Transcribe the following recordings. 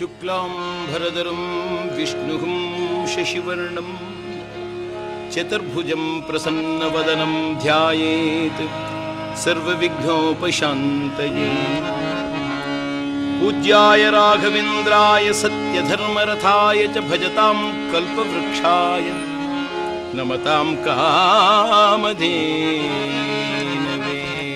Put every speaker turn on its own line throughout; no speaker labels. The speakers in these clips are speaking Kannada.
शुक्लाम्भरधरं विष्णुः शशिवर्णं चतुर्भुजं प्रसन्नवदनं ध्यायेत् सर्वविघ्नोपशान्तये पूज्याय राघवेन्द्राय सत्यधर्मरथाय च भजतां कल्पवृक्षाय नमतां कामधेनवे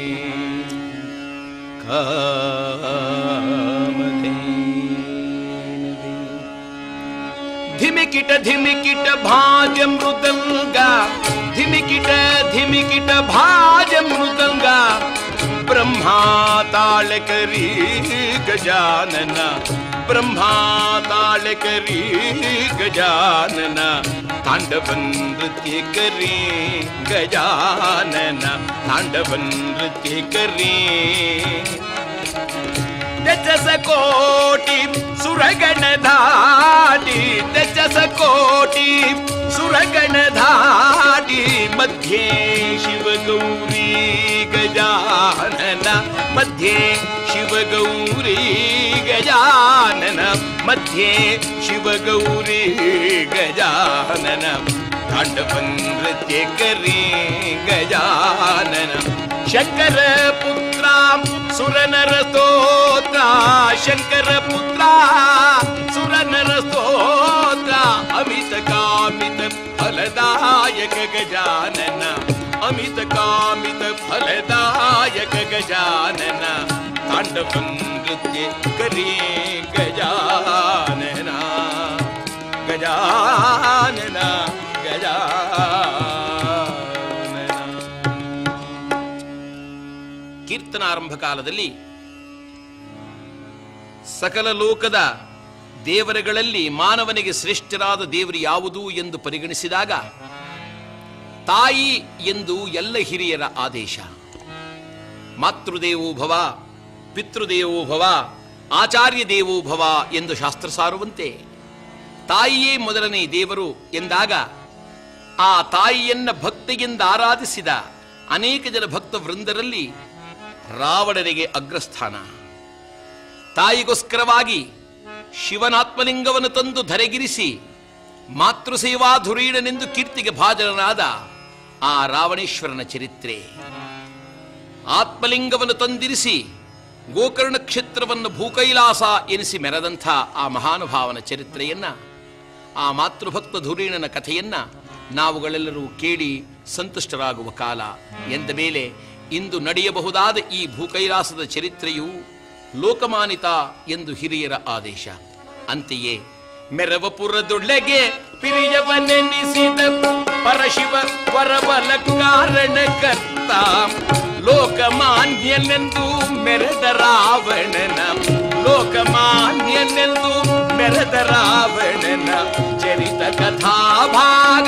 ಕಾಮಧೇನವೇ. ಧಿಮಿಕಿಟ ಧಿಮಿಕಿಟ ಭಾಜ ಮೃದಂಗ ಧಿಮಿಕಿಟ ಧಿಮಿಕಿಟ ಭಾಜ ಮೃದಂಗ ಬ್ರಹ್ಮಾ ತಾಳಕರಿ ಗಜಾನನ ಬ್ರಹ್ಮಾ ತಾಳಕರಿ ಗಜಾನನ ತಾಂಡವನ್ ನೃತ್ಯ ಕರಿ ಗಜಾನನ ತಾಂಡವನ್ ನೃತ್ಯ ಕರಿ ದಜಸ ಕೋಟಿ ಸುರಗಣ ಧಾಟಿ ದಜಸ ಕೋಟಿ ಸುರಗಣ ಧಾಟಿ ಮಧ್ಯೆ ಶಿವಗೌರಿ ಗಜಾನನ ಮಧ್ಯೆ ಶಿವಗೌರಿ ಗಜಾನನ ಮಧ್ಯೆ ಶಿವಗೌರಿ ಗಜಾನನ ತಾಂಡವನ್ ನೃತ್ಯ ಕರಿ ಗಜಾನನ ಶಂಕರ ಪುತ್ರ ಸುರನರ ಸ್ತೋತ್ರ ಶಂಕರ ಪುತ್ರ ಸುರನರ ಸ್ತೋತ್ರ ಅಮಿತ ಕಾಮಿತ ಫಲದಾಯಕ ಗಜಾನನ ಅಮಿತ ಕಾಮಿತ ಫಲದಾಯಕ ಗಜಾನನ ತಾಂಡವನ್ ನೃತ್ಯ ಕರಿ ಗಜಾನನ ಗಜಾನನ ಗಜಾನನ ಕೀರ್ತನಾರಂಭ ಕಾಲದಲ್ಲಿ ಸಕಲ ಲೋಕದ ದೇವರುಗಳಲ್ಲಿ ಮಾನವನಿಗೆ ಶ್ರೇಷ್ಠರಾದ ದೇವರು ಯಾವುದು ಎಂದು ಪರಿಗಣಿಸಿದಾಗ ತಾಯಿ ಎಂದು ಎಲ್ಲ ಹಿರಿಯರ ಆದೇಶ ಮಾತೃದೇವೋ ಭವ ಪಿತೃದೇವೋ ಭವ ಆಚಾರ್ಯ ದೇವೋ ಭವ ಎಂದು ಶಾಸ್ತ್ರ ಸಾರುವಂತೆ ತಾಯಿಯೇ ಮೊದಲನೇ ದೇವರು ಎಂದಾಗ ಆ ತಾಯಿಯನ್ನ ಭಕ್ತಿಯಿಂದ ಆರಾಧಿಸಿದ ಅನೇಕ ಜನ ಭಕ್ತ ವೃಂದರಲ್ಲಿ ರಾವಣನಿಗೆ ಅಗ್ರಸ್ಥಾನ ತಾಯಿಗೋಸ್ಕರವಾಗಿ ಶಿವನಾತ್ಮಲಿಂಗವನ್ನು ತಂದು ಧರೆಗಿರಿಸಿ ಮಾತೃಸೇವಾಧುರೀಣನೆಂದು ಕೀರ್ತಿಗೆ ಭಾಜನನಾದ ಆ ರಾವಣೇಶ್ವರನ ಚರಿತ್ರೆ ಆತ್ಮಲಿಂಗವನ್ನು ತಂದಿರಿಸಿ ಗೋಕರ್ಣ ಕ್ಷೇತ್ರವನ್ನು ಭೂಕೈಲಾಸ ಎನಿಸಿ ಮೆರೆದಂಥ ಆ ಮಹಾನುಭಾವನ ಚರಿತ್ರೆಯನ್ನ ಆ ಮಾತೃಭಕ್ತ ಧುರೀಣನ ಕಥೆಯನ್ನ ನಾವುಗಳೆಲ್ಲರೂ ಕೇಳಿ ಸಂತುಷ್ಟರಾಗುವ ಕಾಲ ಎಂದ ಮೇಲೆ ಇಂದು ನಡೆಯಬಹುದಾದ ಈ ಭೂಕೈಲಾಸದ ಚರಿತ್ರೆಯು ಲೋಕಮಾನಿತ ಎಂದು ಹಿರಿಯರ ಆದೇಶ ಅಂತೆಯೇ ಮೆರವಪುರದೊಳಗೆ ಪಿರಿಯವನೆನಿಸಿದ ಪರಶಿವ ವರಬಲ ಕಾರಣಕರ್ತ ಲೋಕಮಾನ್ಯನೆಂದು ಮೆರೆದ ರಾವಣನ ಲೋಕಮಾನ್ಯನೆಂದು ಮೆರೆದ ರಾವಣನ ಚರಿತ ಕಥಾಭಾಗ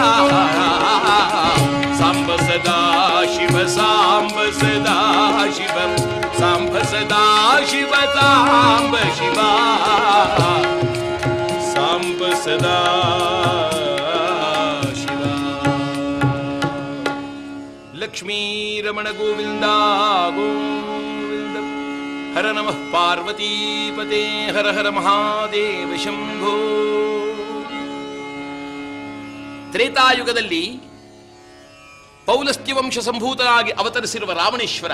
ಸಾಂಬ ಸದಾ ಶಿವ ಸಾಂಬ ಸದಾ ಶಿವ ಸಾಂಬ ಸದಾ ಶಿವ ಸಾಂಬ ಶಿವ ಸಾಂಬ ಸದಾ ಶಿವ ಲಕ್ಷ್ಮೀ ರಮಣ ಗೋವಿಂದ ಗೋವಿಂದ ಹರ ನಮಃ ಪಾರ್ವತೀಪತೆ ಹರ ಹರ ಮಹಾದೇವ ಶಂಭೋ ತ್ರೇತಾಯುಗದಲ್ಲಿ ಪೌಲಸ್ತ್ಯ ವಂಶ ಸಂಭೂತನಾಗಿ ಅವತರಿಸಿರುವ ರಾವಣೇಶ್ವರ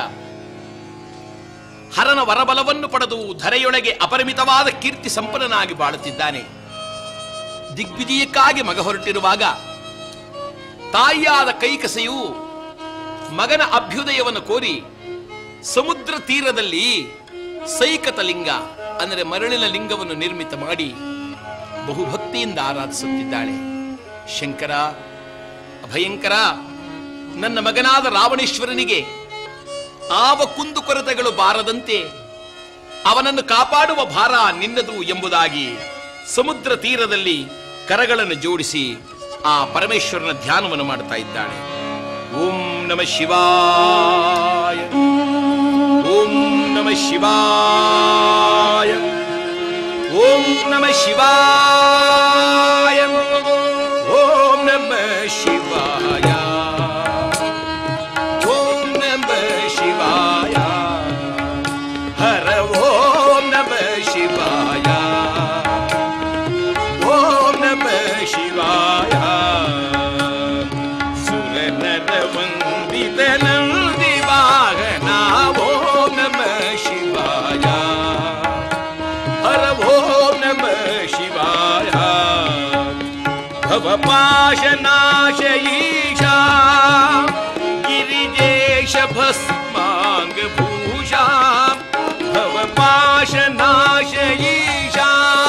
ಹರನ ವರಬಲವನ್ನು ಪಡೆದು ಧರೆಯೊಳಗೆ ಅಪರಿಮಿತವಾದ ಕೀರ್ತಿ ಸಂಪನ್ನನಾಗಿ ಬಾಳುತ್ತಿದ್ದಾನೆ ದಿಗ್ವಿಜಯಕ್ಕಾಗಿ ಮಗ ಹೊರಟಿರುವಾಗ ತಾಯಿಯಾದ ಕೈಕಸೆಯು ಮಗನ ಅಭ್ಯುದಯವನ್ನು ಕೋರಿ ಸಮುದ್ರ ತೀರದಲ್ಲಿ ಸೈಕತ ಲಿಂಗ ಅಂದರೆ ಮರಳಿನ ಲಿಂಗವನ್ನು ನಿರ್ಮಿತ ಮಾಡಿ ಬಹುಭಕ್ತಿಯಿಂದ ಆರಾಧಿಸುತ್ತಿದ್ದಾಳೆ ಶಂಕರ ಅಭಯಂಕರ ನನ್ನ ಮಗನಾದ ರಾವಣೇಶ್ವರನಿಗೆ ಆವ ಕುಂದುಕೊರತೆಗಳು ಬಾರದಂತೆ ಅವನನ್ನು ಕಾಪಾಡುವ ಭಾರ ನಿನ್ನದು ಎಂಬುದಾಗಿ ಸಮುದ್ರ ತೀರದಲ್ಲಿ ಕರಗಳನ್ನು ಜೋಡಿಸಿ ಆ ಪರಮೇಶ್ವರನ ಧ್ಯಾನವನ್ನು ಮಾಡ್ತಾ ಇದ್ದಾಳೆ ಓಂ ನಮ ಶಿವಾಯ ಓಂ ನಮ ಶಿವಾಯ ಓಂ ನಮ ಶಿವಾಯ ಓಂ ನಮ ಶಿವಾಯ ಓಂ ನಮ ಶಿವಾಯ ಹರ ಓಂ ನಮ ಶಿವಾಯ ಭವಪಾಶನಾಶ ಈಶಾ ಗಿರಿಜೇಶ ಭಸ್ಮಾಂಗ ಭೂಷಾ ಭವಪಾಶನಾಶ ಈಶಾ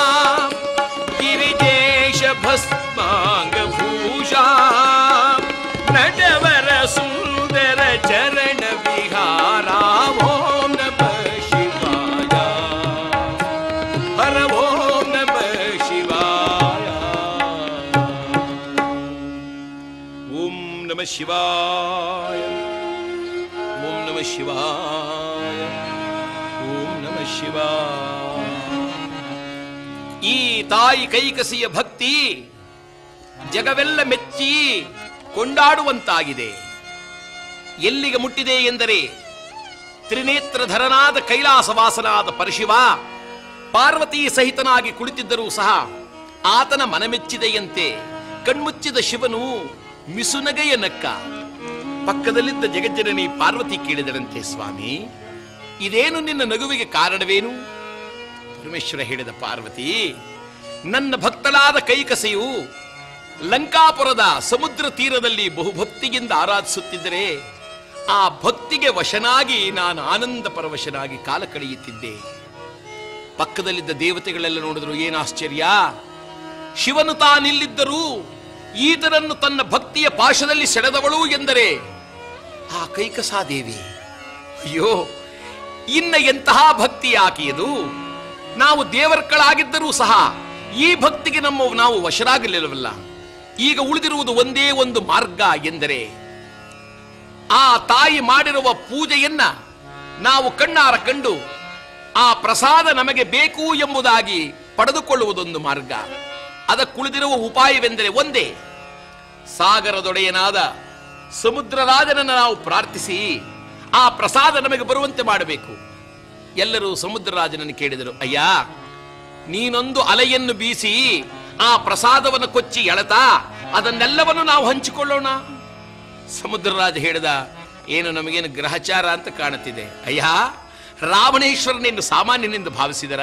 ಗಿರಿಜೇಶ ಭಸ್ಮಾಂಗ ಭೂಷಾ ನಟವರ ಸುಂದರ ಚರಣ ವಿಹಾರ ಓಂ ನಮಃ ಶಿವಾಯ ಹರ ಓಂ ನಮಃ ಶಿವಾಯ ಓಂ ನಮಃ ಶಿವಾಯ ಓಂ ನಮಃ ಶಿವಾಯ ಓಂ ನಮಃ ಶಿವಾಯ ಈ ತಾಯಿ ಕೈಕಸಿಯ ಭಕ್ತಿ ಜಗವೆಲ್ಲ ಮೆಚ್ಚಿ ಕೊಂಡಾಡುವಂತಾಗಿದೆ ಎಲ್ಲಿಗೆ ಮುಟ್ಟಿದೆ ಎಂದರೆ ತ್ರಿನೇತ್ರಧರನಾದ ಕೈಲಾಸವಾಸನಾದ ಪರಶಿವ ಪಾರ್ವತಿ ಸಹಿತನಾಗಿ ಕುಳಿತಿದ್ದರೂ ಸಹ ಆತನ ಮನಮೆಚ್ಚಿದೆಯಂತೆ ಕಣ್ಮುಚ್ಚಿದ ಶಿವನು ಮಿಸುನಗೆಯ ನಕ್ಕ ಪಕ್ಕದಲ್ಲಿದ್ದ ಜಗಜ್ಜನನಿ ಪಾರ್ವತಿ ಕೇಳಿದರಂತೆ ಸ್ವಾಮಿ ಇದೇನು ನಿನ್ನ ನಗುವಿಗೆ ಕಾರಣವೇನು ಪರಮೇಶ್ವರ ಹೇಳಿದ ಪಾರ್ವತಿ ನನ್ನ ಭಕ್ತಳಾದ ಕೈಕಸೆಯು ಲಂಕಾಪುರದ ಸಮುದ್ರ ತೀರದಲ್ಲಿ ಬಹುಭಕ್ತಿಯಿಂದ ಆರಾಧಿಸುತ್ತಿದ್ದರೆ ಆ ಭಕ್ತಿಗೆ ವಶನಾಗಿ ನಾನು ಆನಂದ ಪರವಶನಾಗಿ ಕಾಲ ಕಳೆಯುತ್ತಿದ್ದೆ ಪಕ್ಕದಲ್ಲಿದ್ದ ದೇವತೆಗಳೆಲ್ಲ ನೋಡಿದ್ರು ಏನು ಆಶ್ಚರ್ಯ ಶಿವನು ತಾನಿಲ್ಲಿದ್ದರೂ ಈತನನ್ನು ತನ್ನ ಭಕ್ತಿಯ ಪಾಶದಲ್ಲಿ ಸೆಳೆದವಳು ಎಂದರೆ ಆ ಕೈಕಸಾದೇವಿ ಅಯ್ಯೋ ಇನ್ನ ಎಂತಹ ಭಕ್ತಿ ಆಕೆಯದು ನಾವು ದೇವರ್ಗಳಾಗಿದ್ದರೂ ಸಹ ಈ ಭಕ್ತಿಗೆ ನಮ್ಮ ನಾವು ವಶರಾಗಲಿಲ್ಲವಲ್ಲ ಈಗ ಉಳಿದಿರುವುದು ಒಂದೇ ಒಂದು ಮಾರ್ಗ ಎಂದರೆ ಆ ತಾಯಿ ಮಾಡಿರುವ ಪೂಜೆಯನ್ನ ನಾವು ಕಣ್ಣಾರ ಕಂಡು ಆ ಪ್ರಸಾದ ನಮಗೆ ಬೇಕು ಎಂಬುದಾಗಿ ಪಡೆದುಕೊಳ್ಳುವುದೊಂದು ಮಾರ್ಗ ಅದಕ್ಕುಳಿದಿರುವ ಉಪಾಯವೆಂದರೆ ಒಂದೇ ಸಾಗರದೊಡೆಯನಾದ ಸಮುದ್ರರಾಜನನ್ನು ನಾವು ಪ್ರಾರ್ಥಿಸಿ ಆ ಪ್ರಸಾದ ನಮಗೆ ಬರುವಂತೆ ಮಾಡಬೇಕು ಎಲ್ಲರೂ ಸಮುದ್ರರಾಜನನ್ನು ಕೇಳಿದರು ಅಯ್ಯ ನೀನೊಂದು ಅಲೆಯನ್ನು ಬೀಸಿ ಆ ಪ್ರಸಾದವನ್ನು ಕೊಚ್ಚಿ ಎಳೆತಾ ಅದನ್ನೆಲ್ಲವನ್ನು ನಾವು ಹಂಚಿಕೊಳ್ಳೋಣ ಸಮುದ್ರರಾಜ ಹೇಳಿದ ಏನು ನಮಗೇನು ಗ್ರಹಚಾರ ಅಂತ ಕಾಣುತ್ತಿದೆ ಅಯ್ಯ ರಾವಣೇಶ್ವರನೆಂದು ಸಾಮಾನ್ಯನೆಂದು ಭಾವಿಸಿದರ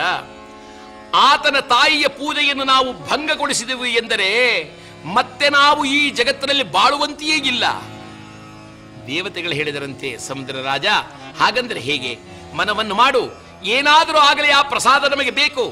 ಆತನ ತಾಯಿಯ ಪೂಜೆಯನ್ನು ನಾವು ಭಂಗಗೊಳಿಸಿದೆವು ಎಂದರೆ ಮತ್ತೆ ನಾವು ಈ ಜಗತ್ತಿನಲ್ಲಿ ಬಾಳುವಂತೆಯೇ ಇಲ್ಲ ದೇವತೆಗಳು ಹೇಳಿದರಂತೆ ಸಮುದ್ರ ರಾಜ ಹಾಗಂದ್ರೆ ಹೇಗೆ ಮನವನ್ನು ಮಾಡು ಏನಾದರೂ ಆಗಲಿ ಆ ಪ್ರಸಾದ ನಮಗೆ ಬೇಕು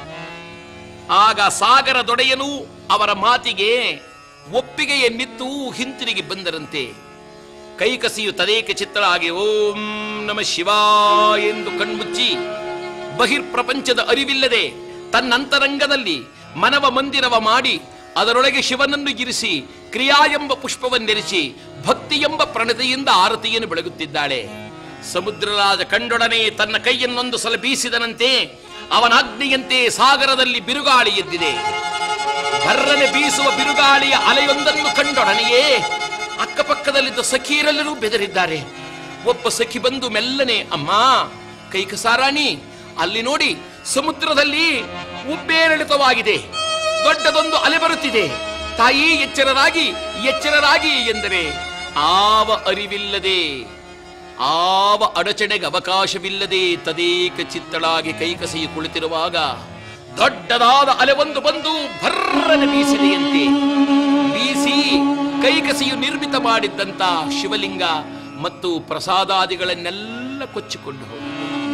ಆಗ ಸಾಗರ ದೊಡೆಯನು ಅವರ ಮಾತಿಗೆ ಒಪ್ಪಿಗೆಯನ್ನಿತ್ತು ಹಿಂತಿರುಗಿ ಬಂದರಂತೆ ಕೈಕಸಿಯು ತದೇಕ ಚಿತ್ತಳಾಗಿ ಓಂ ನಮ ಶಿವ ಎಂದು ಕಣ್ಮುಚ್ಚಿ ಬಹಿರ್ಪ್ರಪಂಚದ ಅರಿವಿಲ್ಲದೆ ತನ್ನಂತರಂಗದಲ್ಲಿ ಮನವ ಮಂದಿರವ ಮಾಡಿ ಅದರೊಳಗೆ ಶಿವನನ್ನು ಇರಿಸಿ ಕ್ರಿಯಾ ಎಂಬ ಪುಷ್ಪವನ್ನೆರಿಸಿ ಭಕ್ತಿ ಎಂಬ ಪ್ರಣತಿಯಿಂದ ಆರತಿಯನ್ನು ಬೆಳಗುತ್ತಿದ್ದಾಳೆ ಸಮುದ್ರರಾಜ ಕಂಡೊಡನೆ ತನ್ನ ಕೈಯನ್ನೊಂದು ಸಲ ಬೀಸಿದನಂತೆ ಅವನಾಗ್ನಿಯಂತೆ ಸಾಗರದಲ್ಲಿ ಬಿರುಗಾಳಿ ಎದ್ದಿದೆ ಭರ್ರನೆ ಬೀಸುವ ಬಿರುಗಾಳಿಯ ಅಲೆಯೊಂದನ್ನು ಕಂಡೊಡನೆಯೇ ಅಕ್ಕಪಕ್ಕದಲ್ಲಿದ್ದ ಸಖಿಯರೆಲ್ಲರೂ ಬೆದರಿದ್ದಾರೆ ಒಬ್ಬ ಸಖಿ ಬಂದು ಮೆಲ್ಲನೆ ಅಮ್ಮ ಕೈಕಸಾರಾಣಿ ಅಲ್ಲಿ ನೋಡಿ ಸಮುದ್ರದಲ್ಲಿ ಉಬ್ಬೇರಳಿತವಾಗಿದೆ ದೊಡ್ಡದೊಂದು ಅಲೆ ಬರುತ್ತಿದೆ ತಾಯಿ ಎಚ್ಚರರಾಗಿ ಎಚ್ಚರರಾಗಿ ಎಂದರೆ ಆವ ಅರಿವಿಲ್ಲದೆ ಆವ ಅಡಚಣೆಗೆ ಅವಕಾಶವಿಲ್ಲದೆ ತದೇಕ ಚಿತ್ತಳಾಗಿ ಕೈಕಸಿಯು ಕುಳಿತಿರುವಾಗ ದೊಡ್ಡದಾದ ಅಲೆ ಒಂದು ಬಂದು ಭರ್ರನೆ ಬೀಸಿದೆಯಂತೆ ಬೀಸಿ ಕೈಕಸಿಯು ನಿರ್ಮಿತ ಮಾಡಿದ್ದಂತ ಶಿವಲಿಂಗ ಮತ್ತು ಪ್ರಸಾದಾದಿಗಳನ್ನೆಲ್ಲ ಕೊಚ್ಚಿಕೊಂಡು ಹೋದ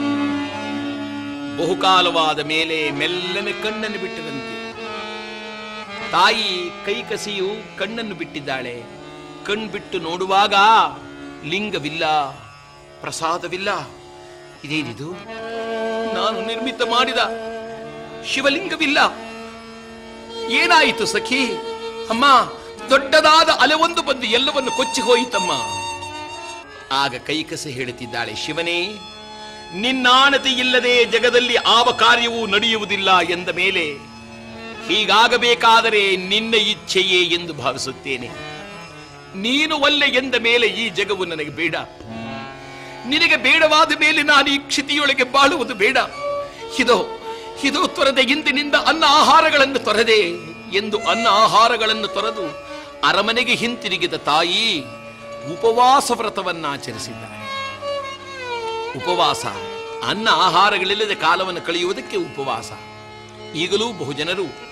ಬಹುಕಾಲವಾದ ಮೇಲೆ ಮೆಲ್ಲನೆ ಕಣ್ಣನ್ನು ಬಿಟ್ಟದಂತೆ ತಾಯಿ ಕೈಕಸಿಯು ಕಣ್ಣನ್ನು ಬಿಟ್ಟಿದ್ದಾಳೆ ಕಣ್ಬಿಟ್ಟು ನೋಡುವಾಗ ಲಿಂಗವಿಲ್ಲ ಪ್ರಸಾದವಿಲ್ಲ ಇದೇನಿದು ನಾನು ನಿರ್ಮಿತ ಮಾಡಿದ ಶಿವಲಿಂಗವಿಲ್ಲ ಏನಾಯಿತು ಸಖಿ ಅಮ್ಮ ದೊಡ್ಡದಾದ ಅಲೆವೊಂದು ಬಂದು ಎಲ್ಲವನ್ನು ಕೊಚ್ಚಿ ಹೋಯಿತಮ್ಮ ಆಗ ಕೈಕಸ ಹೇಳುತ್ತಿದ್ದಾಳೆ ಶಿವನೇ ನಿನ್ನಾಣತಿ ಇಲ್ಲದೆ ಜಗದಲ್ಲಿ ಆವ ಕಾರ್ಯವೂ ನಡೆಯುವುದಿಲ್ಲ ಎಂದ ಮೇಲೆ ಹೀಗಾಗಬೇಕಾದರೆ ನಿನ್ನ ಇಚ್ಛೆಯೇ ಎಂದು ಭಾವಿಸುತ್ತೇನೆ ನೀನು ಒಲ್ಲೆ ಎಂದ ಮೇಲೆ ಈ ಜಗವು ನನಗೆ ಬೇಡ ನಿನಗೆ ಬೇಡವಾದ ಮೇಲೆ ನಾನು ಈ ಕ್ಷಿತಿಯೊಳಗೆ ಬಾಳುವುದು ಬೇಡ ಇದೋ ಇದು ತೊರೆದೆ ಇಂದಿನಿಂದ ಅನ್ನ ಆಹಾರಗಳನ್ನು ತೊರೆದೆ ಎಂದು ಅನ್ನ ಆಹಾರಗಳನ್ನು ತೊರೆದು ಅರಮನೆಗೆ ಹಿಂತಿರುಗಿದ ತಾಯಿ ಉಪವಾಸ ವ್ರತವನ್ನ ಆಚರಿಸಿದ್ದಾಳೆ ಉಪವಾಸ ಅನ್ನ ಆಹಾರಗಳಿಲ್ಲದೆ ಕಾಲವನ್ನು ಕಳೆಯುವುದಕ್ಕೆ ಉಪವಾಸ ಈಗಲೂ ಬಹುಜನರು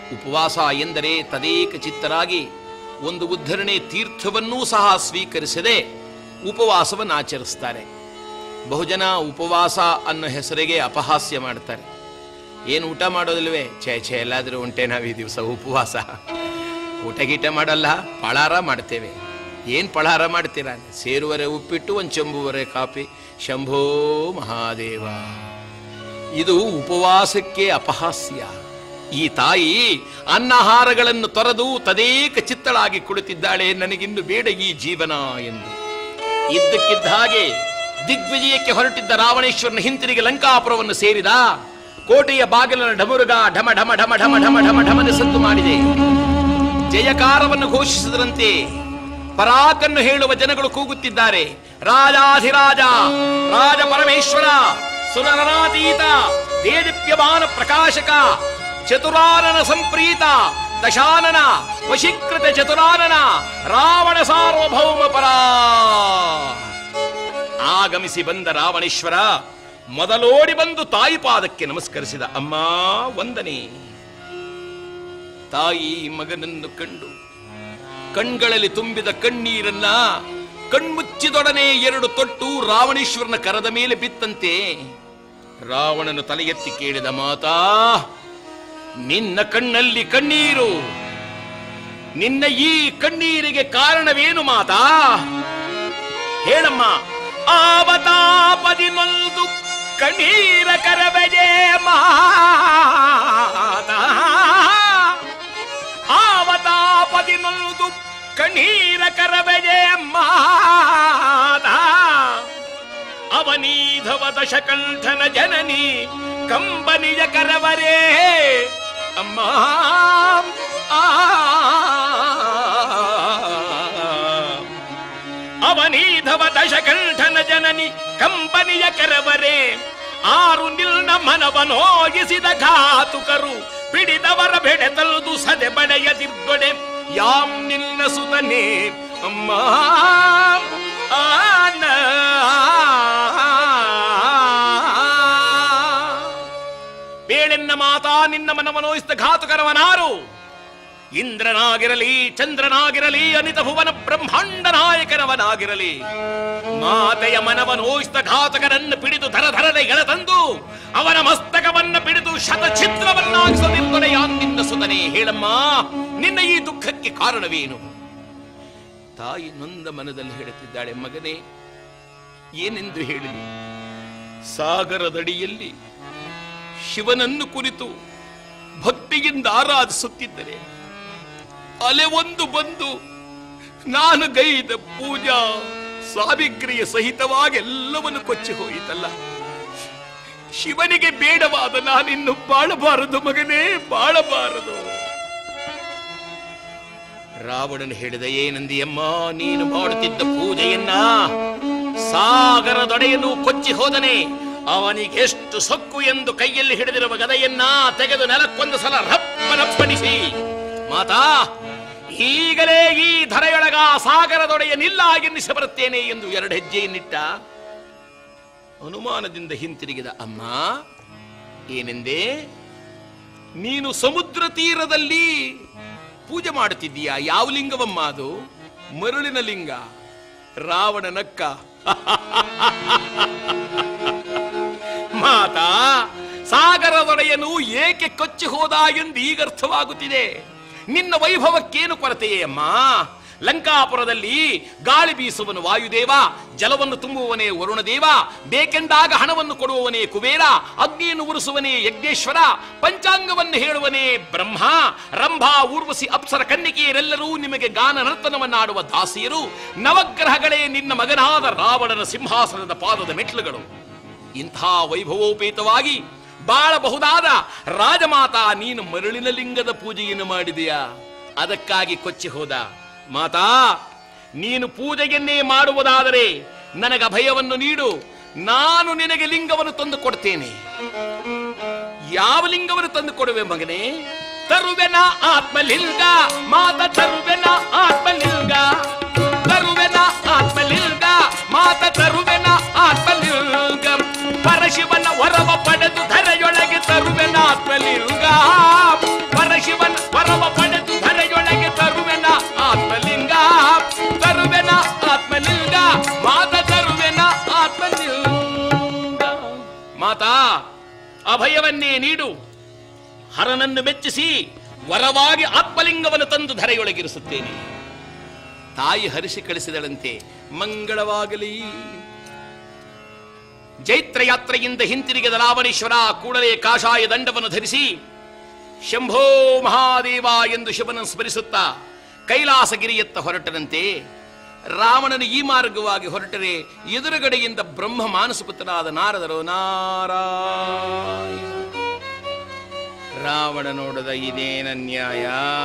ಉಪವಾಸ ಎಂದರೆ ತದೇಕ ಚಿತ್ತರಾಗಿ ಒಂದು ಉದ್ಧರಣೆ ತೀರ್ಥವನ್ನೂ ಸಹ ಸ್ವೀಕರಿಸದೆ ಉಪವಾಸವನ್ನು ಆಚರಿಸ್ತಾರೆ ಬಹುಜನ ಉಪವಾಸ ಅನ್ನೋ ಹೆಸರಿಗೆ ಅಪಹಾಸ್ಯ ಮಾಡ್ತಾರೆ ಏನು ಊಟ ಮಾಡೋದಿಲ್ವೇ ಛೇ ಛೇ ಎಲ್ಲಾದರೂ ಉಂಟೆ ನಾವು ಈ ದಿವಸ ಉಪವಾಸ ಊಟ ಗೀಟ ಮಾಡಲ್ಲ ಪಳಾರ ಮಾಡ್ತೇವೆ ಏನು ಪಳಾರ ಮಾಡ್ತೀರಾ ಸೇರುವರೆ ಉಪ್ಪಿಟ್ಟು ಒಂದು ಚೆಂಬುವರೆ ಕಾಫಿ ಶಂಭೋ ಮಹಾದೇವ ಇದು ಉಪವಾಸಕ್ಕೆ ಅಪಹಾಸ್ಯ ಈ ತಾಯಿ ಅನ್ನಹಾರಗಳನ್ನು ತೊರೆದು ತದೇಕ ಚಿತ್ತಳಾಗಿ ಕುಳಿತಿದ್ದಾಳೆ ನನಗಿನ್ನು ಬೇಡ ಈ ಜೀವನ ಎಂದು ಇದ್ದಕ್ಕಿದ್ದ ಹಾಗೆ ದಿಗ್ವಿಜಯಕ್ಕೆ ಹೊರಟಿದ್ದ ರಾವಣೇಶ್ವರನ ಹಿಂತಿರುಗಿ ಲಂಕಾಪುರವನ್ನು ಸೇರಿದ ಕೋಟೆಯ ಬಾಗಿಲನ ಢಮರುಗ ಢಮ ಢಮ ಢಮ ಢಮ ಢಮ ಢಮ ಢಮನೆ ಸದ್ದು ಮಾಡಿದೆ ಜಯಕಾರವನ್ನು ಘೋಷಿಸಿದಂತೆ ಪರಾಕನ್ನು ಹೇಳುವ ಜನಗಳು ಕೂಗುತ್ತಿದ್ದಾರೆ ರಾಜಾಧಿರಾಜ ರಾಜ ಪರಮೇಶ್ವರ ಸುನರನಾತೀತ ದೇದೀಪ್ಯಮಾನ ಪ್ರಕಾಶಕ ಚತುರಾನನ ಸಂಪ್ರೀತ ದಶಾನನ ವಶೀಕೃತ ಚತುರಾನನ ರಾವಣ ಸಾರ್ವಭೌಮ ಪರ ಆಗಮಿಸಿ ಬಂದ ರಾವಣೇಶ್ವರ ಮೊದಲೋಡಿ ಬಂದು ತಾಯಿ ಪಾದಕ್ಕೆ ನಮಸ್ಕರಿಸಿದ ಅಮ್ಮ ವಂದನೆ ತಾಯಿ ಮಗನನ್ನು ಕಂಡು ಕಣ್ಗಳಲ್ಲಿ ತುಂಬಿದ ಕಣ್ಣೀರನ್ನ ಕಣ್ಮುಚ್ಚಿದೊಡನೆ ಎರಡು ತೊಟ್ಟು ರಾವಣೇಶ್ವರನ ಕರದ ಮೇಲೆ ಬಿತ್ತಂತೆ ರಾವಣನು ತಲೆ ಎತ್ತಿ ಕೇಳಿದ ಮಾತಾ ನಿನ್ನ ಕಣ್ಣಲ್ಲಿ ಕಣ್ಣೀರು ನಿನ್ನ ಈ ಕಣ್ಣೀರಿಗೆ ಕಾರಣವೇನು ಮಾತಾ ಹೇಳಮ್ಮ ಆವತಾಪದಿ ನೊಂದು ಕಣ್ಣೀರ ಕರಬೆಜೆ ಮಾತಾ ಆವತಾಪದಿ ನೊಂದು ಕಣ್ಣೀರ ಕರಬೆಜೆ ಮಾತಾ ಅವನೀಧವ ದಶಕಂಠನ ಜನನಿ ಕಂಬನಿಯ ಕರವರೇ ಅಮ್ಮ ಆ ಅವನೀಧವ ದಶಕಂಠನ ಜನನಿ ಕಂಬನಿಯ ಕರವರೇ ಆರು ನಿಲ್ನ ಮನವನೋಗಿಸಿದ ಘಾತುಕರು ಪಿಡಿದವರ ಬೆಡೆತಲ್ದು ಸದೆ ಬಡೆಯದಿರ್ದೊಡೆ ಯಾಂ ನಿನ್ನ ಸುತನೆ ಅಮ್ಮ ಆನ ಬೇಳೆನ್ನ ಮಾತಾ ನಿನ್ನ ಮನವನೋಯಿಸಿದ ಘಾತುಕರವನಾರು ಇಂದ್ರನಾಗಿರಲಿ ಚಂದ್ರನಾಗಿರಲಿ ಅನಿತ ಭುವನ ಬ್ರಹ್ಮಾಂಡ ನಾಯಕನವನಾಗಿರಲಿ ಮಾತೆಯ ಮನವನೋಯಿಸಿದ ಘಾತಕರನ್ನು ಪಿಡಿದು ಧರಧರನೆ ಎಳೆತಂದು ಅವನ ಮಸ್ತಕವನ್ನ ಪಿಡಿದು ಶತಛಿದ್ರವನ್ನಾಗಿಸದಿರುತ್ತದೆ ನಿನ್ನ ಸುತನೆ ಹೇಳಮ್ಮ ನಿನ್ನ ಈ ದುಃಖಕ್ಕೆ ಕಾರಣವೇನು ತಾಯಿ ನೊಂದ ಮನದಲ್ಲಿ ಹೇಳುತ್ತಿದ್ದಾಳೆ ಮಗನೇ ಏನೆಂದು ಹೇಳಲಿ ಸಾಗರದಡಿಯಲ್ಲಿ ಶಿವನನ್ನು ಕುರಿತು ಭಕ್ತಿಯಿಂದ ಆರಾಧಿಸುತ್ತಿದ್ದರೆ ಅಲೆ ಒಂದು ಬಂದು ನಾನು ಗೈದ ಪೂಜಾ ಸಾವಿಗ್ರಿಯ ಸಹಿತವಾಗಿ ಎಲ್ಲವನ್ನು ಕೊಚ್ಚಿ ಹೋಯಿತಲ್ಲ ಶಿವನಿಗೆ ಬೇಡವಾದ ನಾನಿನ್ನು ಬಾಳಬಾರದು ಮಗನೇ ಬಾಳಬಾರದು ರಾವಣನು ಹೇಳಿದ ಏನಂದಿಯಮ್ಮ ನೀನು ಮಾಡುತ್ತಿದ್ದ ಪೂಜೆಯನ್ನ ಸಾಗರದೊಡೆಯನು ಕೊಚ್ಚಿ ಹೋದನೆ ಅವನಿಗೆಷ್ಟು ಸೊಕ್ಕು ಎಂದು ಕೈಯಲ್ಲಿ ಹಿಡಿದಿರುವ ಗದೆಯನ್ನ ತೆಗೆದು ನೆಲಕ್ಕೊಂದು ಸಲ ರಪ್ಪನಪ್ಪಡಿಸಿ ಮಾತಾ ಈಗಲೇ ಈ ಧರೆಯೊಳಗ ಸಾಗರದೊಡೆಯನಿಲ್ಲ ಎನ್ನಿಸಿ ಬರುತ್ತೇನೆ ಎಂದು ಎರಡು ಹೆಜ್ಜೆಯನ್ನಿಟ್ಟ ಅನುಮಾನದಿಂದ ಹಿಂತಿರುಗಿದ ಅಮ್ಮ ಏನೆಂದೇ ನೀನು ಸಮುದ್ರ ತೀರದಲ್ಲಿ ಪೂಜೆ ಮಾಡುತ್ತಿದ್ದೀಯಾ ಯಾವ ಲಿಂಗವಮ್ಮ ಅದು ಮರುಳಿನ ಲಿಂಗ ರಾವಣನಕ್ಕ ಮಾತಾ ಸಾಗರದೊಡೆಯನು ಏಕೆ ಕೊಚ್ಚಿ ಹೋದ ಎಂದು ಈಗ ಅರ್ಥವಾಗುತ್ತಿದೆ ನಿನ್ನ ವೈಭವಕ್ಕೇನು ಕೊರತೆಯೇ ಅಮ್ಮ ಲಂಕಾಪುರದಲ್ಲಿ ಗಾಳಿ ಬೀಸುವನು ವಾಯುದೇವ ಜಲವನ್ನು ತುಂಬುವವನೇ ವರುಣದೇವ ಬೇಕೆಂದಾಗ ಹಣವನ್ನು ಕೊಡುವವನೇ ಕುಬೇರ ಅಗ್ನಿಯನ್ನು ಉರಿಸುವನೇ ಯಜ್ಞೇಶ್ವರ ಪಂಚಾಂಗವನ್ನು ಹೇಳುವನೇ ಬ್ರಹ್ಮ ರಂಭ ಊರ್ವಶಿ ಅಪ್ಸರ ಕನ್ನಿಕೆಯರೆಲ್ಲರೂ ನಿಮಗೆ ಗಾನ ನರ್ತನವನ್ನಾಡುವ ದಾಸಿಯರು ನವಗ್ರಹಗಳೇ ನಿನ್ನ ಮಗನಾದ ರಾವಣನ ಸಿಂಹಾಸನದ ಪಾದದ ಮೆಟ್ಲುಗಳು ಇಂಥ ವೈಭವೋಪೇತವಾಗಿ ಬಾಳಬಹುದಾದ ರಾಜಮಾತಾ ನೀನು ಮರಳಿನ ಲಿಂಗದ ಪೂಜೆಯನ್ನು ಮಾಡಿದೆಯಾ ಅದಕ್ಕಾಗಿ ಕೊಚ್ಚಿ ಹೋದ ಮಾತಾ ನೀನು ಪೂಜೆಯನ್ನೇ ಮಾಡುವುದಾದರೆ ನನಗೆ ಅಭಯವನ್ನು ನೀಡು ನಾನು ನಿನಗೆ ಲಿಂಗವನ್ನು ತಂದು ಕೊಡ್ತೇನೆ ಯಾವ ಲಿಂಗವನ್ನು ತಂದು ಕೊಡುವೆ ಮಗನೇ ತರುವೆನ ಆತ್ಮಲಿಂಗ ಮಾತ ತರುವೆನ ಆತ್ಮಲಿಂಗ ತರುವೆನ ಆತ್ಮಲಿಂಗ ಮಾತ ತರುವೆನ ಆತ್ಮಲಿಂಗ ಪರಶಿವನ ವರವ ಪಡೆದು ಧರೆಯೊಳಗೆ ತರುವೆನ ಆತ್ಮಲಿಂಗ ಪರಶಿವನ ಅಭಯವನ್ನೇ ನೀಡು ಹರನನ್ನು ಮೆಚ್ಚಿಸಿ ವರವಾಗಿ ಆತ್ಮಲಿಂಗವನ್ನು ತಂದು ಧರೆಯೊಳಗಿರಿಸುತ್ತೇನೆ ತಾಯಿ ಹರಿಸಿ ಕಳಿಸಿದಳಂತೆ ಮಂಗಳವಾಗಲಿ ಜೈತ್ರ ಯಾತ್ರೆಯಿಂದ ಹಿಂತಿರುಗಿದ ರಾವಣೇಶ್ವರ ಕೂಡಲೇ ಕಾಷಾಯ ದಂಡವನ್ನು ಧರಿಸಿ ಶಂಭೋ ಮಹಾದೇವ ಎಂದು ಶಿವನನ್ನು ಸ್ಮರಿಸುತ್ತಾ ಕೈಲಾಸಗಿರಿಯತ್ತ ಹೊರಟನಂತೆ ರಾವಣನು ಈ ಮಾರ್ಗವಾಗಿ ಹೊರಟರೆ ಎದುರುಗಡೆಯಿಂದ ಬ್ರಹ್ಮ ಮಾನಸಪುತ್ರನಾದ ನಾರದರು ನಾರಾಯಣ ರಾವಣ ನೋಡದ ಇದೇನ ನ್ಯಾಯ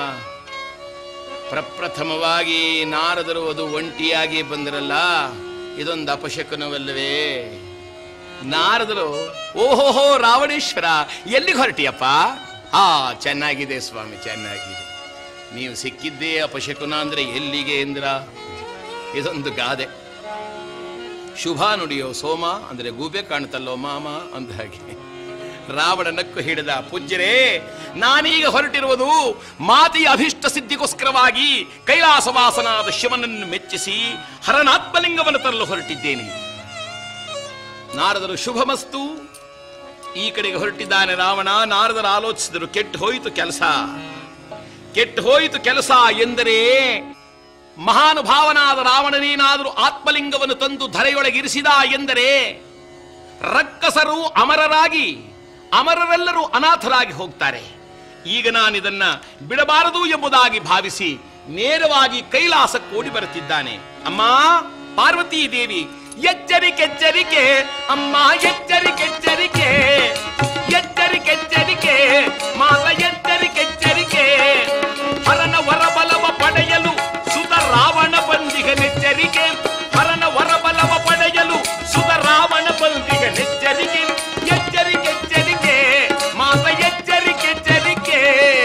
ಪ್ರಪ್ರಥಮವಾಗಿ ನಾರದರು ಅದು ಒಂಟಿಯಾಗಿ ಬಂದಿರಲ್ಲ ಇದೊಂದು ಅಪಶಕನವಲ್ಲವೇ ನಾರದರು ಓಹೋಹೋ ರಾವಣೇಶ್ವರ ಎಲ್ಲಿಗೆ ಹೊರಟಿಯಪ್ಪ ಆ ಚೆನ್ನಾಗಿದೆ ಸ್ವಾಮಿ ಚೆನ್ನಾಗಿದೆ ನೀವು ಸಿಕ್ಕಿದ್ದೇ ಅಪಶಕುನ ಅಂದ್ರೆ ಎಲ್ಲಿಗೆ ಎಂದ್ರ ಇದೊಂದು ಗಾದೆ ಶುಭ ನುಡಿಯೋ ಸೋಮ ಅಂದ್ರೆ ಗೂಬೆ ಕಾಣ್ತಲ್ಲೋ ಮಾಮ ಅಂದ ಹಾಗೆ ರಾವಣ ನಕ್ಕು ಹಿಡಿದ ಪೂಜ್ಯರೇ ನಾನೀಗ ಹೊರಟಿರುವುದು ಮಾತೆಯ ಅಭಿಷ್ಟ ಸಿದ್ಧಿಗೋಸ್ಕರವಾಗಿ ಕೈಲಾಸವಾಸನಾದ ಶಿವನನ್ನು ಮೆಚ್ಚಿಸಿ ಹರನಾತ್ಮಲಿಂಗವನ್ನು ತರಲು ಹೊರಟಿದ್ದೇನೆ ನಾರದರು ಶುಭಮಸ್ತು ಈ ಕಡೆಗೆ ಹೊರಟಿದ್ದಾನೆ ರಾವಣ ನಾರದರು ಆಲೋಚಿಸಿದರು ಕೆಟ್ಟು ಹೋಯಿತು ಕೆಲಸ ಕೆಟ್ಟು ಹೋಯಿತು ಕೆಲಸ ಎಂದರೆ ಮಹಾನುಭಾವನಾದ ರಾವಣನೇನಾದರೂ ಆತ್ಮಲಿಂಗವನ್ನು ತಂದು ಧರೆಯೊಳಗಿರಿಸಿದ ಎಂದರೆ ರಕ್ಕಸರು ಅಮರರಾಗಿ ಅಮರರೆಲ್ಲರೂ ಅನಾಥರಾಗಿ ಹೋಗ್ತಾರೆ ಈಗ ನಾನಿದನ್ನ ಬಿಡಬಾರದು ಎಂಬುದಾಗಿ ಭಾವಿಸಿ ನೇರವಾಗಿ ಕೈಲಾಸಕ್ಕೆ ಓಡಿ ಬರುತ್ತಿದ್ದಾನೆ ಅಮ್ಮ ಪಾರ್ವತೀ ದೇವಿ ಎಚ್ಚರಿಕೆ ಎಚ್ಚರಿಕೆ ಅಮ್ಮ ಎಚ್ಚರಿಕೆ ಎಚ್ಚರಿಕೆ ಎಚ್ಚರಿಕೆ ಎಚ್ಚರಿಕೆ ಮಾತ ಎಚ್ಚರಿಕೆ ಎಚ್ಚರಿಕೆ ಹರನ ವರಬಲವ ಪಡೆಯಲು ಸುತ ರಾವಣ ಬಂದಿಗನೆಚ್ಚರಿಕೆ ಹರನ ವರಬಲವ ಪಡೆಯಲು ಸುತ ರಾವಣ ಬಂದಿಗನೆಚ್ಚರಿಕೆ ಎಚ್ಚರಿಕೆ ಎಚ್ಚರಿಕೆ ಮಾತ ಎಚ್ಚರಿಕೆ ಎಚ್ಚರಿಕೆ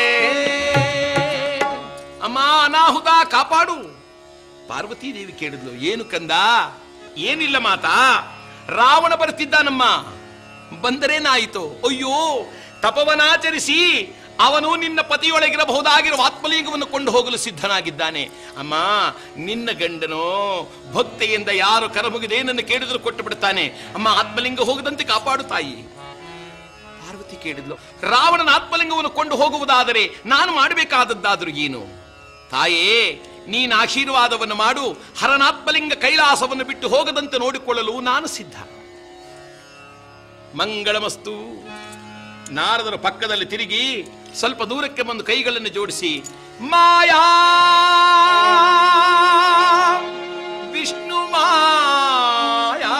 ಅಮ್ಮ ಅನಾಹುತ ಕಾಪಾಡು ಪಾರ್ವತೀ ದೇವಿ ಕೇಳಿದ್ಲು ಏನು ಕಂದ ಏನಿಲ್ಲ ಮಾತಾ ರಾವಣ ಬರ್ತಿದ್ದಾನಮ್ಮ ಬಂದರೇನಾಯಿತು ಅಯ್ಯೋ ತಪವನಾಚರಿಸಿ ಅವನು ನಿನ್ನ ಪತಿಯೊಳಗಿರಬಹುದಾಗಿರುವ ಆತ್ಮಲಿಂಗವನ್ನು ಕೊಂಡು ಹೋಗಲು ಸಿದ್ಧನಾಗಿದ್ದಾನೆ ಅಮ್ಮ ನಿನ್ನ ಗಂಡನೋ ಭಕ್ತಿಯಿಂದ ಯಾರು ಕರಮುಗಿದೇನನ್ನು ಕೇಳಿದ್ರು ಕೊಟ್ಟು ಬಿಡ್ತಾನೆ ಅಮ್ಮ ಆತ್ಮಲಿಂಗ ಹೋಗದಂತೆ ಕಾಪಾಡು ತಾಯಿ ಪಾರ್ವತಿ ಕೇಳಿದ್ಲು ರಾವಣನ ಆತ್ಮಲಿಂಗವನ್ನು ಕೊಂಡು ಹೋಗುವುದಾದರೆ ನಾನು ಮಾಡಬೇಕಾದದ್ದಾದರೂ ಏನು ತಾಯೇ ನೀನು ಆಶೀರ್ವಾದವನ್ನು ಮಾಡು ಹರನಾತ್ಮಲಿಂಗ ಕೈಲಾಸವನ್ನು ಬಿಟ್ಟು ಹೋಗದಂತೆ ನೋಡಿಕೊಳ್ಳಲು ನಾನು ಸಿದ್ಧ ಮಂಗಳಮಸ್ತು ನಾರದರ ಪಕ್ಕದಲ್ಲಿ ತಿರುಗಿ ಸ್ವಲ್ಪ ದೂರಕ್ಕೆ ಬಂದು ಕೈಗಳನ್ನು ಜೋಡಿಸಿ ಮಾಯಾ ವಿಷ್ಣು ಮಾಯಾ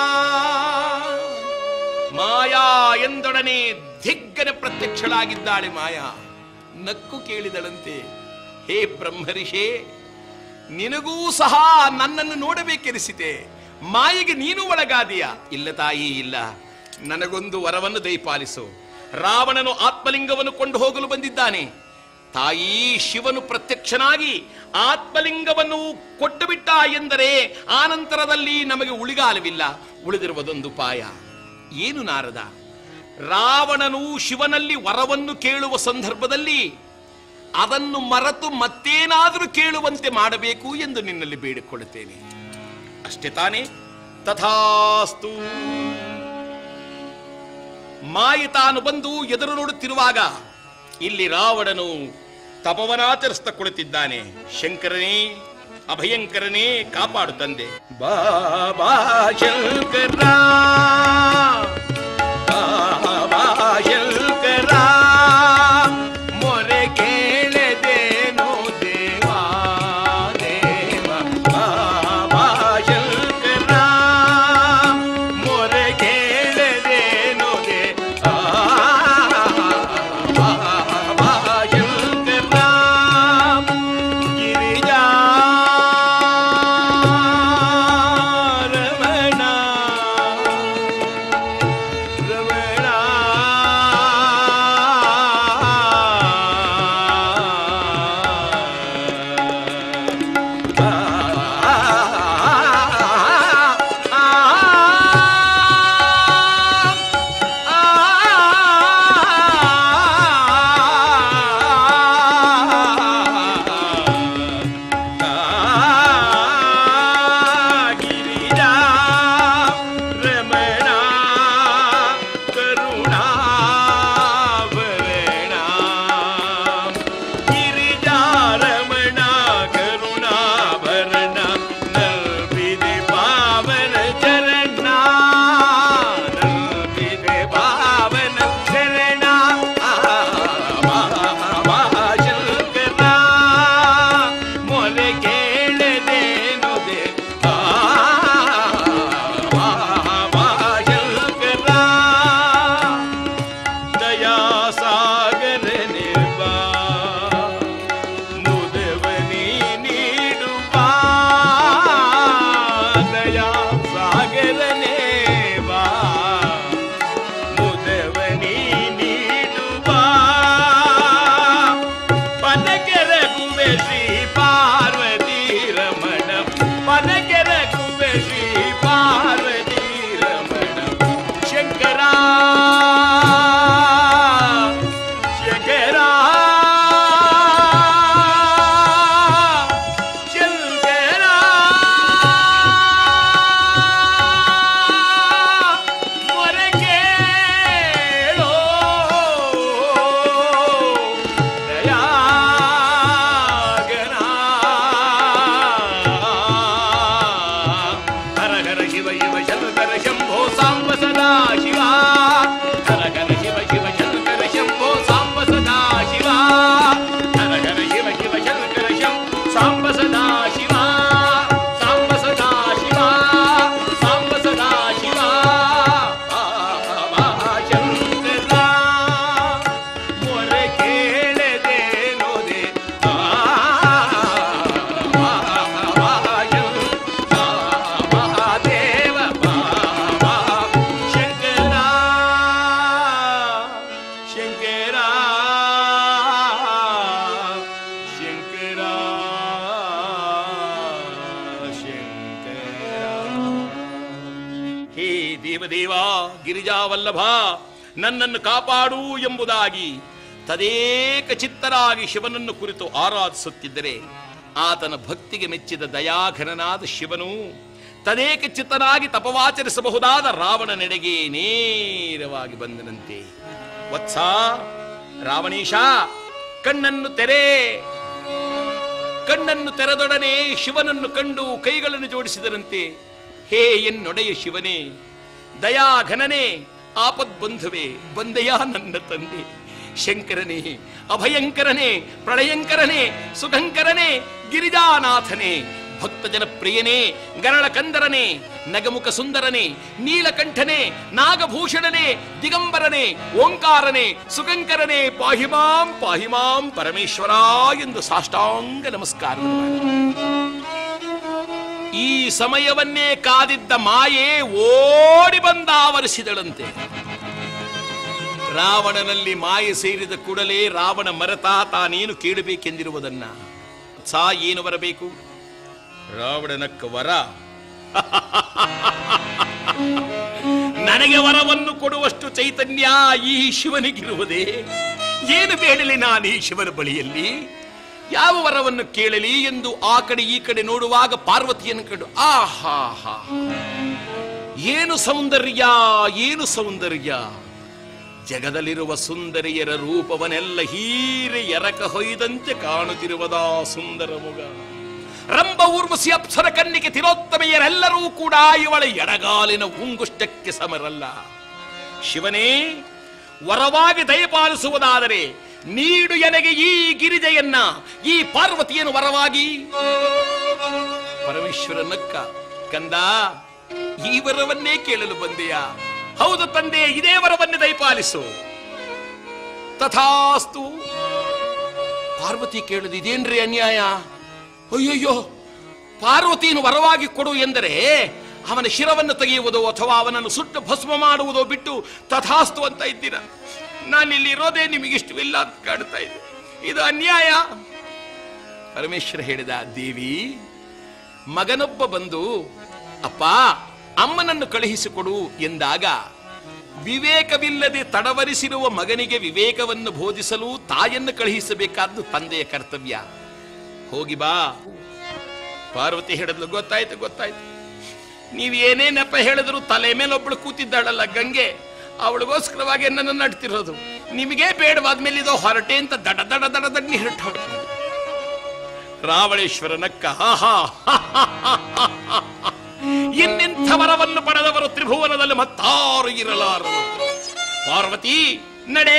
ಮಾಯಾ ಎಂದೊಡನೆ ದಿಗ್ಗನೆ ಪ್ರತ್ಯಕ್ಷಳಾಗಿದ್ದಾಳೆ ಮಾಯಾ ನಕ್ಕು ಕೇಳಿದಳಂತೆ ಹೇ ಬ್ರಹ್ಮರಿಷೇ ನಿನಗೂ ಸಹ ನನ್ನನ್ನು ನೋಡಬೇಕೆನಿಸಿತೆ ಮಾಯೆಗೆ ನೀನು ಒಳಗಾದೀಯ ಇಲ್ಲ ತಾಯಿ ಇಲ್ಲ ನನಗೊಂದು ವರವನ್ನು ದಯಪಾಲಿಸು ರಾವಣನು ಆತ್ಮಲಿಂಗವನ್ನು ಕೊಂಡು ಹೋಗಲು ಬಂದಿದ್ದಾನೆ ತಾಯಿ ಶಿವನು ಪ್ರತ್ಯಕ್ಷನಾಗಿ ಆತ್ಮಲಿಂಗವನ್ನು ಕೊಟ್ಟು ಬಿಟ್ಟ ಎಂದರೆ ಆನಂತರದಲ್ಲಿ ನಮಗೆ ಉಳಿಗಾಲವಿಲ್ಲ ಉಳಿದಿರುವುದೊಂದು ಪಾಯ ಏನು ನಾರದ ರಾವಣನು ಶಿವನಲ್ಲಿ ವರವನ್ನು ಕೇಳುವ ಸಂದರ್ಭದಲ್ಲಿ ಅದನ್ನು ಮರೆತು ಮತ್ತೇನಾದರೂ ಕೇಳುವಂತೆ ಮಾಡಬೇಕು ಎಂದು ನಿನ್ನಲ್ಲಿ ಬೇಡಿಕೊಳ್ಳುತ್ತೇನೆ ಅಷ್ಟೇ ತಾನೇ ತಥಾಸ್ತು ಮಾಯಿ ತಾನು ಬಂದು ಎದುರು ನೋಡುತ್ತಿರುವಾಗ ಇಲ್ಲಿ ರಾವಣನು ತಪವನಾಚರಿಸ್ತಾ ಕುಳಿತಿದ್ದಾನೆ ಶಂಕರನೇ ಅಭಯಂಕರನೇ ಕಾಪಾಡು ತಂದೆ ಬಾಬಾ ಶಂಕರ ಬಾಬಾ ಶಂಕರ ಮೊರೆ ಕೇಳದೇನೋ ದೇವಾ ದೇವ ಬಾಬಾ ಶಂಕರ ಮೊರೆ ಕೇಳದೇನೋ ದೇ ಆ, ಬಾಬಾ ಶಂಕರ ಗಿರಿಜಾ ರಮಣ ದೇವದೇವ ಗಿರಿಜಾವಲ್ಲಭ ನನ್ನನ್ನು ಕಾಪಾಡು ಎಂಬುದಾಗಿ ತದೇಕ ಚಿತ್ತರಾಗಿ ಶಿವನನ್ನು ಕುರಿತು ಆರಾಧಿಸುತ್ತಿದ್ದರೆ ಆತನ ಭಕ್ತಿಗೆ ಮೆಚ್ಚಿದ ದಯಾಘನನಾದ ಶಿವನು ತದೇಕ ಚಿತ್ತನಾಗಿ ತಪವಾಚರಿಸಬಹುದಾದ ರಾವಣನೆಡೆಗೆ ನೇರವಾಗಿ ಬಂದನಂತೆ ವತ್ಸ ರಾವಣೀಶ ಕಣ್ಣನ್ನು ತೆರೆ ಕಣ್ಣನ್ನು ತೆರೆದೊಡನೆ ಶಿವನನ್ನು ಕಂಡು ಕೈಗಳನ್ನು ಜೋಡಿಸಿದರಂತೆ ಹೇ ಎನ್ನೊಡೆಯ ಶಿವನೇ ದಯಾಘನನೇ ಆಪದ್ಬಂಧುವೆ ಬಂದೆಯ ನನ್ನ ತಂದೆ ಶಂಕರನೇ ಅಭಯಂಕರನೇ ಪ್ರಳಯಂಕರನೇ ಸುಖಂಕರನೇ ಗಿರಿಜಾನಾಥನೇ ಭಕ್ತ ಜನಪ್ರಿಯನೇ ಗರಳ ಕಂದರನೇ ನಗಮುಖ ಸುಂದರನೇ ನೀಲಕಂಠನೇ ನಾಗಭೂಷಣನೇ ದಿಗಂಬರನೇ ಓಂಕಾರನೇ ಸುಖಂಕರನೇ ಪಾಹಿಮಾಂ ಪಾಹಿಮಾಂ ಪರಮೇಶ್ವರ ಎಂದು ಸಾಷ್ಟಾಂಗ ನಮಸ್ಕಾರ ಈ ಸಮಯವನ್ನೇ ಕಾದಿದ್ದ ಮಾಯೆ ಓಡಿ ಬಂದಾವರಿಸಿದಳಂತೆ ರಾವಣನಲ್ಲಿ ಮಾಯೆ ಸೇರಿದ ಕೂಡಲೇ ರಾವಣ ಮರತ ತಾನೇನು ಕೇಳಬೇಕೆಂದಿರುವುದನ್ನ ಸಾ ಏನು ಬರಬೇಕು ರಾವಣನಕ್ಕ ವರ ನನಗೆ ವರವನ್ನು ಕೊಡುವಷ್ಟು ಚೈತನ್ಯ ಈ ಶಿವನಿಗಿರುವುದೇ ಏನು ಬೇಡಲಿ ನಾನು ಈ ಶಿವನ ಬಳಿಯಲ್ಲಿ ಯಾವ ವರವನ್ನು ಕೇಳಲಿ ಎಂದು ಆ ಕಡೆ ಈ ಕಡೆ ನೋಡುವಾಗ ಪಾರ್ವತಿಯನ್ನು ಕಂಡು ಆಹಾ ಹಾ ಏನು ಸೌಂದರ್ಯ ಏನು ಸೌಂದರ್ಯ ಜಗದಲ್ಲಿರುವ ಸುಂದರಿಯರ ರೂಪವನ್ನೆಲ್ಲ ಹೀರೆ ಎರಕ ಹೊಯ್ದಂತೆ ಕಾಣುತ್ತಿರುವುದ ಸುಂದರ ಮುಗ ರಂಭ ಊರ್ವಶಿ ಅಪ್ಸರ ಕನ್ನಿಕೆ ತಿರೋತ್ತಮೆಯರೆಲ್ಲರೂ ಕೂಡ ಇವಳ ಎಡಗಾಲಿನ ಉಂಗುಷ್ಟಕ್ಕೆ ಸಮರಲ್ಲ ಶಿವನೇ ವರವಾಗಿ ದಯಪಾಲಿಸುವುದಾದರೆ ನೀಡು ಎನಗೆ ಈ ಗಿರಿಜೆಯನ್ನ ಈ ಪಾರ್ವತಿಯನ್ನು ವರವಾಗಿ ಪರಮೇಶ್ವರ ನಕ್ಕ ಕಂದ ಈ ವರವನ್ನೇ ಕೇಳಲು ಬಂದೆಯಾ ಹೌದು ತಂದೆ ಇದೇ ವರವನ್ನೇ ದಯಪಾಲಿಸು ತಥಾಸ್ತು ಪಾರ್ವತಿ ಕೇಳದು ಇದೇನ್ರಿ ಅನ್ಯಾಯ ಅಯ್ಯಯ್ಯೋ ಪಾರ್ವತಿಯನ್ನು ವರವಾಗಿ ಕೊಡು ಎಂದರೆ ಅವನ ಶಿರವನ್ನು ತೆಗೆಯುವುದೋ ಅಥವಾ ಅವನನ್ನು ಸುಟ್ಟು ಭಸ್ಮ ಮಾಡುವುದೋ ಬಿಟ್ಟು ತಥಾಸ್ತು ಅಂತ ಇದ್ದೀರ ನಾನಿಲ್ಲಿ ಇರೋದೇ ನಿಮಗಿಷ್ಟವಿಲ್ಲ ಅಂತ ಕಾಣ್ತಾ ಇದೆ ಇದು ಅನ್ಯಾಯ ಪರಮೇಶ್ವರ ಹೇಳಿದ ದೇವಿ ಮಗನೊಬ್ಬ ಬಂದು ಅಪ್ಪ ಅಮ್ಮನನ್ನು ಕಳುಹಿಸಿಕೊಡು ಎಂದಾಗ ವಿವೇಕವಿಲ್ಲದೆ ತಡವರಿಸಿರುವ ಮಗನಿಗೆ ವಿವೇಕವನ್ನು ಬೋಧಿಸಲು ತಾಯನ್ನು ಕಳುಹಿಸಬೇಕಾದ್ದು ತಂದೆಯ ಕರ್ತವ್ಯ ಹೋಗಿ ಬಾ ಪಾರ್ವತಿ ಹೇಳಿದ್ಲು ಗೊತ್ತಾಯ್ತು ಗೊತ್ತಾಯ್ತು ನೀವು ಏನೇ ನೆಪ ಹೇಳಿದ್ರು ತಲೆ ಮೇಲೆ ಒಬ್ಬಳು ಕೂತಿದ್ದಾಳಲ್ಲ ಗಂಗೆ ಅವಳಿಗೋಸ್ಕರವಾಗಿ ನನ್ನನ್ನು ನಡ್ತಿರೋದು ನಿಮಗೆ ಬೇಡವಾದ್ಮೇಲೆ ಇದು ಹೊರಟೆ ಅಂತ ದಡ ದಡ ದಡ ದಡ ಹೊರಟು ರಾವಳೇಶ್ವರ ನಕ್ಕ ಆಹಾ ಇನ್ನಿಂಥ ವರವನ್ನು ಪಡೆದವರು ತ್ರಿಭುವನದಲ್ಲಿ ಮತ್ತಾರು ಇರಲಾರರು ಪಾರ್ವತಿ ನಡೆ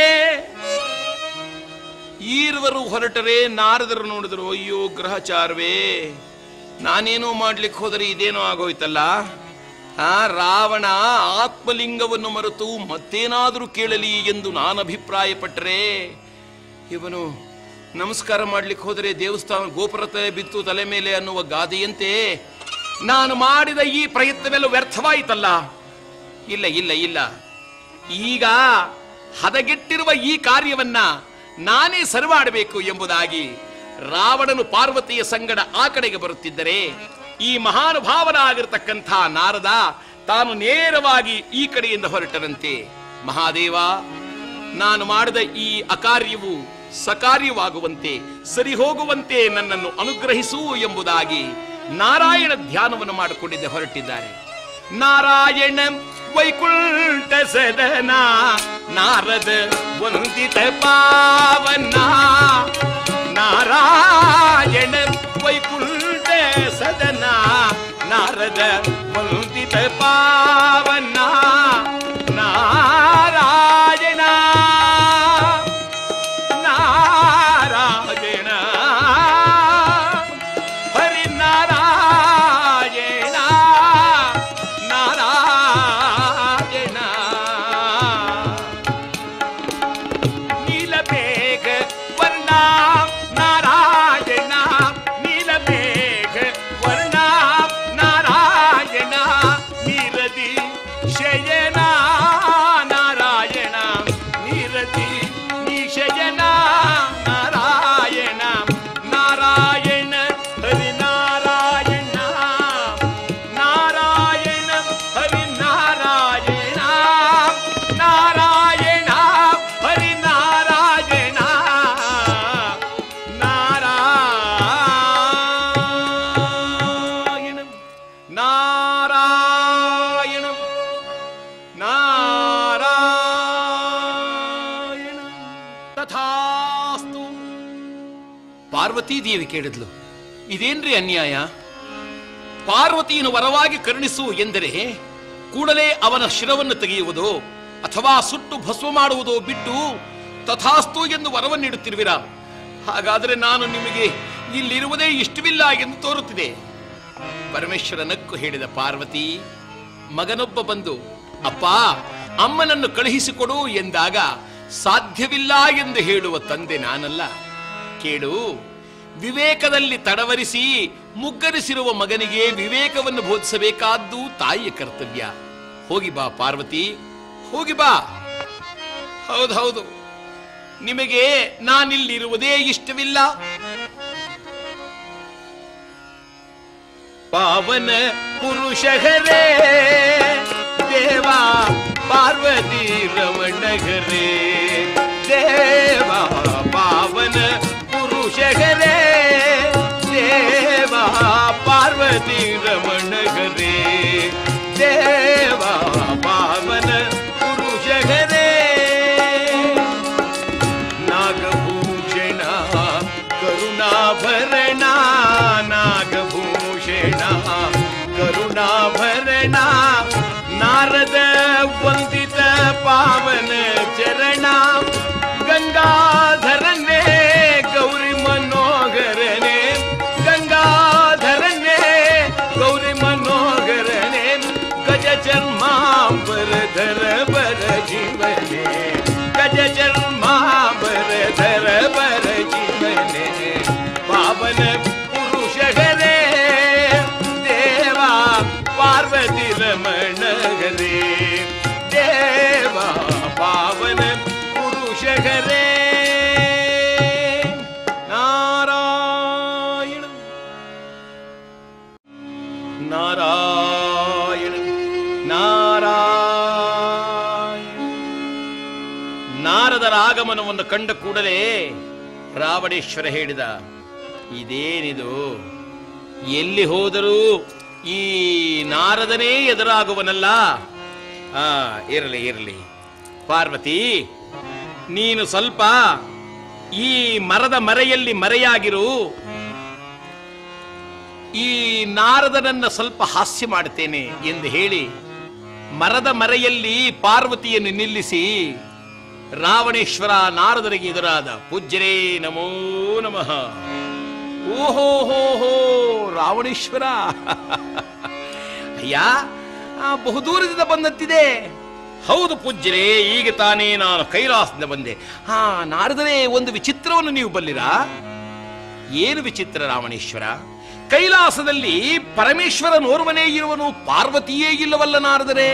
ಈರ್ವರು ಹೊರಟರೆ ನಾರದರು ನೋಡಿದ್ರು ಅಯ್ಯೋ ಗ್ರಹಚಾರವೇ ನಾನೇನೋ ಮಾಡ್ಲಿಕ್ಕೆ ಹೋದರೆ ಇದೇನೋ ಆಗೋಯ್ತಲ್ಲ ಆ ರಾವಣ ಆತ್ಮಲಿಂಗವನ್ನು ಮರೆತು ಮತ್ತೇನಾದರೂ ಕೇಳಲಿ ಎಂದು ನಾನು ಅಭಿಪ್ರಾಯಪಟ್ಟರೆ ಇವನು ನಮಸ್ಕಾರ ಮಾಡ್ಲಿಕ್ಕೆ ಹೋದರೆ ದೇವಸ್ಥಾನ ಗೋಪುರ ತಲೆ ಬಿತ್ತು ತಲೆ ಮೇಲೆ ಅನ್ನುವ ಗಾದೆಯಂತೆ ನಾನು ಮಾಡಿದ ಈ ಪ್ರಯತ್ನವೆಲ್ಲ ವ್ಯರ್ಥವಾಯಿತಲ್ಲ ಇಲ್ಲ ಇಲ್ಲ ಇಲ್ಲ ಈಗ ಹದಗೆಟ್ಟಿರುವ ಈ ಕಾರ್ಯವನ್ನ ನಾನೇ ಸರಿ ಮಾಡಬೇಕು ಎಂಬುದಾಗಿ ರಾವಣನು ಪಾರ್ವತಿಯ ಸಂಗಡ ಆ ಕಡೆಗೆ ಬರುತ್ತಿದ್ದರೆ ಈ ಮಹಾನುಭಾವನಾಗಿರ್ತಕ್ಕಂಥ ನಾರದ ತಾನು ನೇರವಾಗಿ ಈ ಕಡೆಯಿಂದ ಹೊರಟರಂತೆ ಮಹಾದೇವ ನಾನು ಮಾಡಿದ ಈ ಅಕಾರ್ಯವು ಸಕಾರ್ಯವಾಗುವಂತೆ ಸರಿ ಹೋಗುವಂತೆ ನನ್ನನ್ನು ಅನುಗ್ರಹಿಸು ಎಂಬುದಾಗಿ ನಾರಾಯಣ ಧ್ಯಾನವನ್ನು ಮಾಡಿಕೊಂಡಿದ್ದೆ ಹೊರಟಿದ್ದಾರೆ ನಾರಾಯಣ ವೈಕುಂಠ ಸದನ ನಾರದ ವಂದಿತ ಪಾವನ ನಾರಾಯಣ ವೈಕುಂಠ ಸದನ ನಾರದ ವಂದಿತ ಪಾವನ ನಾರಾಯಣ ನಾರಾಯಣ ಹರಿನಾರಾಯಣ ನಾರಾಯಣ ನೀಲಮೇಘ ವರ್ಣ ನಾರಾಯಣ ನೀಲಮೇಘ ವರ್ಣ ನಾರಾಯಣ ನೀರದಿ ಶಯನ ನಾರಾಯಣ ನೀರದಿ ನಿಶಯನ ನಾರಾಯಣ ನಾರಾಯಣ ಹರಿನಾರಾಯಣ ನಾರಾಯಣ ಹರಿನಾರಾಯಣ ನಾರಾಯಣ ತಥಾಸ್ತು ಪಾರ್ವತೀ ದೇವಿ ಕೇಳಿದ್ಲು ಇದೇನ್ರಿ ಅನ್ಯಾಯ ಪಾರ್ವತಿಯನ್ನು ವರವಾಗಿ ಕರುಣಿಸು ಎಂದರೆ ಕೂಡಲೇ ಅವನ ಶಿರವನ್ನು ತೆಗೆಯುವುದೋ ಅಥವಾ ಸುಟ್ಟು ಭಸ್ಮ ಮಾಡುವುದೋ ಬಿಟ್ಟು ತಥಾಸ್ತು ಎಂದು ವರವನ್ನಿಡುತ್ತಿರುವಿರಾ ಹಾಗಾದರೆ ನಾನು ನಿಮಗೆ ಇಲ್ಲಿರುವುದೇ ಇಷ್ಟವಿಲ್ಲ ಎಂದು ತೋರುತ್ತಿದೆ ಪರಮೇಶ್ವರನಕ್ಕು ಹೇಳಿದ ಪಾರ್ವತಿ ಮಗನೊಬ್ಬ ಬಂದು ಅಪ್ಪ ಅಮ್ಮನನ್ನು ಕಳುಹಿಸಿಕೊಡು ಎಂದಾಗ ಸಾಧ್ಯವಿಲ್ಲ ಎಂದು ಹೇಳುವ ತಂದೆ ನಾನಲ್ಲ ಕೇಳು ವಿವೇಕದಲ್ಲಿ ತಡವರಿಸಿ ಮುಗ್ಗರಿಸಿರುವ ಮಗನಿಗೆ ವಿವೇಕವನ್ನು ಬೋಧಿಸಬೇಕಾದ್ದು ತಾಯಿಯ ಕರ್ತವ್ಯ ಹೋಗಿ ಬಾ ಪಾರ್ವತಿ ಹೋಗಿ ಬಾ ಹೌದು ಹೌದು ನಿಮಗೆ ನಾನಿಲ್ಲಿರುವುದೇ ಇಷ್ಟವಿಲ್ಲ ಪಾವನ ಪುರುಷಗರೇ ದೇವಾ ಪಾರ್ವತಿ ರಮಣಗರೇ ದೇವಾ ಪಾವನ ಪುರುಷಗರೇ ದೇವಾ ಪಾರ್ವತಿ ರಮಣಗರೇ ದೇವಾ ಪಾವನ ಪುರುಷಗರೇ ನಾಗಭೂಷಣ ಕರುಣಾಭರಣ ನಾಗಭೂಷಣ ಕರುಣಾಭರಣ ನಾರದ ವಂದಿತ ಪಾವನ ಚರಣ ಗಂಗಾಧರನೇ ಗೌರಿ ಮನೋಗರನೇ ಗಂಗಾಧರನೇ ಗೌರಿ ಮನೋಗರನೇ ಗಜ ಚರ್ಮಾಂಬರಧರ ಬರ ಜೀವನೇ ಗಜ ಚರ್ಮಾಂಬರಧರ ಬರ ಜೀವನೇ ಪಾವನ ಪುರುಷಗರೇ ದೇವಾ ಪಾರ್ವತಿ ರಮಣಗರೇ ದೇವಾ ಪಾವನ ಪುರುಷಗರೇ ನಾರಾಯಣ ನಾರಾಯಣ ನಾರಾಯಣ ನಾರದರ ಆಗಮನವನ್ನು ಕಂಡ ಕೂಡಲೇ ರಾವಣೇಶ್ವರ ಹೇಳಿದ ಇದೇನಿದು ಎಲ್ಲಿ ಹೋದರೂ ಈ ನಾರದನೇ ಎದುರಾಗುವನಲ್ಲ ಆ ಇರಲಿ ಇರಲಿ ಪಾರ್ವತಿ ನೀನು ಸ್ವಲ್ಪ ಈ ಮರದ ಮರೆಯಲ್ಲಿ ಮರೆಯಾಗಿರು ಈ ನಾರದನನ್ನ ಸ್ವಲ್ಪ ಹಾಸ್ಯ ಮಾಡುತ್ತೇನೆ ಎಂದು ಹೇಳಿ ಮರದ ಮರೆಯಲ್ಲಿ ಪಾರ್ವತಿಯನ್ನು ನಿಲ್ಲಿಸಿ ರಾವಣೇಶ್ವರ ನಾರದರಿಗೆ ಎದುರಾದ ಪೂಜ್ಯರೇ ನಮೋ ನಮಃ ಓಹೋ ಹೋ ಹೋ ರಾವಣೇಶ್ವರ ಅಯ್ಯ ಆ, ಬಹುದೂರದಿಂದ ಬಂದಂತಿದೆ ಹೌದು ಪೂಜ್ಯರೇ ಈಗ ತಾನೇ ನಾನು ಕೈಲಾಸದಿಂದ ಬಂದೆ ಹಾ ನಾರದರೇ ಒಂದು ವಿಚಿತ್ರವನ್ನು ನೀವು ಬಲ್ಲಿರಾ ಏನು ವಿಚಿತ್ರ ರಾವಣೇಶ್ವರ ಕೈಲಾಸದಲ್ಲಿ ಪರಮೇಶ್ವರನೋರ್ವನೇ ಇರುವನು ಪಾರ್ವತಿಯೇ ಇಲ್ಲವಲ್ಲ ನಾರದರೆ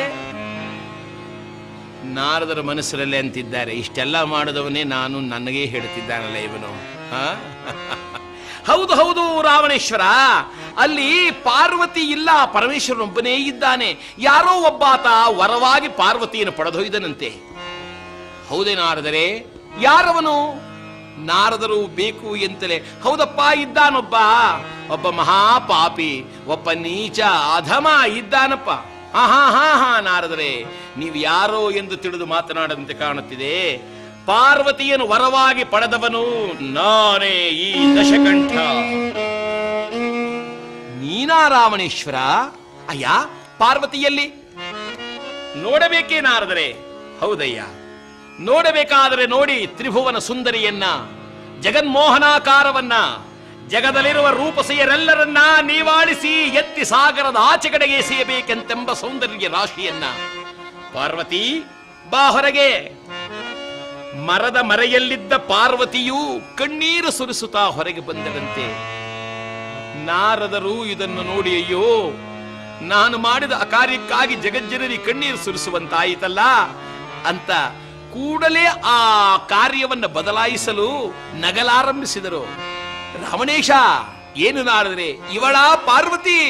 ನಾರದರ ಮನಸ್ಸರಲ್ಲಿ ಅಂತಿದ್ದಾರೆ ಇಷ್ಟೆಲ್ಲ ಮಾಡಿದವನೇ ನಾನು ನನಗೇ ಹೇಳುತ್ತಿದ್ದಾನಲ್ಲ ಇವನು ಆ? ಹೌದು ಹೌದು ರಾವಣೇಶ್ವರ ಅಲ್ಲಿ ಪಾರ್ವತಿ ಇಲ್ಲ ಪರಮೇಶ್ವರನೊಬ್ಬನೇ ಇದ್ದಾನೆ ಯಾರೋ ಒಬ್ಬಾತ ವರವಾಗಿ ಪಾರ್ವತಿಯನ್ನು ಪಡೆದೊಯ್ದನಂತೆ ಹೌದೇ ನಾರದರೆ ಯಾರವನು ನಾರದರು ಬೇಕು ಎಂತಲೇ ಹೌದಪ್ಪ ಇದ್ದಾನೊಬ್ಬ ಒಬ್ಬ ಮಹಾಪಾಪಿ ಒಬ್ಬ ನೀಚ ಅಧಮ ಇದ್ದಾನಪ್ಪ ಹಾ ಹಾ ಹಾ ಹಾ ನಾರದರೆ ನೀವು ಯಾರೋ ಎಂದು ತಿಳಿದು ಮಾತನಾಡದಂತೆ ಕಾಣುತ್ತಿದೆ ಪಾರ್ವತಿಯನ್ನು ವರವಾಗಿ ಪಡೆದವನು ನಾನೇ ಈ ದಶಕಂಠ ನೀನಾ ರಾವಣೇಶ್ವರ ಅಯ್ಯ ಪಾರ್ವತಿಯಲ್ಲಿ ನೋಡಬೇಕೇ ನಾರದರೆ ಹೌದಯ್ಯ ನೋಡಬೇಕಾದರೆ ನೋಡಿ ತ್ರಿಭುವನ ಸುಂದರಿಯನ್ನ ಜಗನ್ಮೋಹನಾಕಾರವನ್ನ ಜಗದಲ್ಲಿರುವ ರೂಪಸೆಯರೆಲ್ಲರನ್ನ ನೀವಾಳಿಸಿ ಎತ್ತಿ ಸಾಗರದ ಆಚೆ ಕಡೆಗೆ ಎಸೆಯಬೇಕೆಂತೆಂಬ ಸೌಂದರ್ಯ ರಾಶಿಯನ್ನ ಪಾರ್ವತಿ ಬಾ ಹೊರಗೆ ಮರದ ಮರೆಯಲ್ಲಿದ್ದ ಪಾರ್ವತಿಯು ಕಣ್ಣೀರು ಸುರಿಸುತ್ತಾ ಹೊರಗೆ ಬಂದಳಂತೆ ನಾರದರು ಇದನ್ನು ನೋಡಿ ಅಯ್ಯೋ ನಾನು ಮಾಡಿದ ಅಕಾರ್ಯಕ್ಕಾಗಿ ಜಗಜ್ಜನರಿ ಕಣ್ಣೀರು ಸುರಿಸುವಂತಾಯಿತಲ್ಲ ಅಂತ ಕೂಡಲೇ ಆ ಕಾರ್ಯವನ್ನ ಬದಲಾಯಿಸಲು ನಗಲಾರಂಭಿಸಿದರು ರಾವಣೇಶ ಏನು ನಾಡಿದ್ರೆ ಇವಳ ಪಾರ್ವತಿ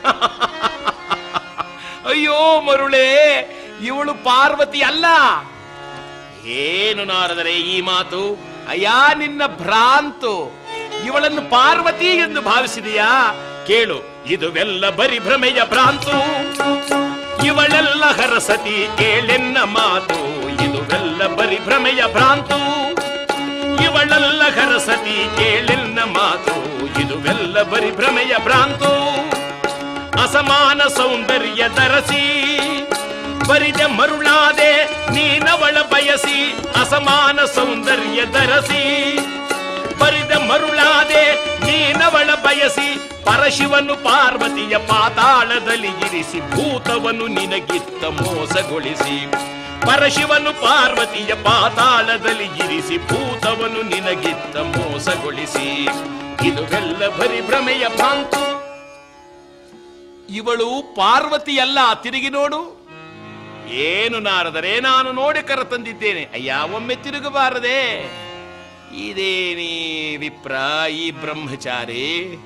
ಅಯ್ಯೋ ಮರುಳೇ ಇವಳು ಪಾರ್ವತಿ ಅಲ್ಲ ಏನು ನಾರದರೆ ಈ ಮಾತು ಅಯ್ಯ ನಿನ್ನ ಭ್ರಾಂತು ಇವಳನ್ನು ಪಾರ್ವತಿ ಎಂದು ಭಾವಿಸಿದೆಯಾ ಕೇಳು ಇದುವೆಲ್ಲ ಬರಿ ಭ್ರಮೆಯ ಭ್ರಾಂತು ಇವಳೆಲ್ಲ ಹರಸತಿ ಕೇಳೆನ್ನ ಮಾತು ಇದುವೆಲ್ಲ ಬರಿ ಭ್ರಮೆಯ ಭ್ರಾಂತು ಇವಳೆಲ್ಲ ಹರಸತಿ ಕೇಳೆನ್ನ ಮಾತು ಇದುವೆಲ್ಲ ಬರಿ ಭ್ರಮೆಯ ಭ್ರಾಂತು ಅಸಮಾನ ಸೌಂದರ್ಯ ದರಸಿ ಬರಿದ ಮರುಳಾದೆ ನೀನವಳ ಬಯಸಿ ಅಸಮಾನ ಸೌಂದರ್ಯ ದರಸಿ ಬರಿದ ಮರುಳಾದೆ ನೀನವಳ ಬಯಸಿ ಪರಶಿವನು ಪಾರ್ವತಿಯ ಪಾತಾಳದಲ್ಲಿ ಇರಿಸಿ ಭೂತವನ್ನು ನಿನಗಿತ್ತ ಮೋಸಗೊಳಿಸಿ ಪರಶಿವನು ಪಾರ್ವತಿಯ ಪಾತಾಳದಲ್ಲಿ ಇರಿಸಿ ಭೂತವನ್ನು ನಿನಗಿತ್ತ ಮೋಸಗೊಳಿಸಿ ಇದುವೆಲ್ಲ ಬರಿ ಭ್ರಮೆಯ ಭ್ರಾಂತು ಇವಳು ಪಾರ್ವತಿಯಲ್ಲ ತಿರುಗಿ ನೋಡು ಏನು ನಾರದರೆ ನಾನು ನೋಡಿ ಕರ ತಂದಿದ್ದೇನೆ ಅಯ್ಯ ಒಮ್ಮೆ ತಿರುಗಬಾರದೆ ಇದೇನೀ ವಿಪ್ರ ಈ ಬ್ರಹ್ಮಚಾರಿ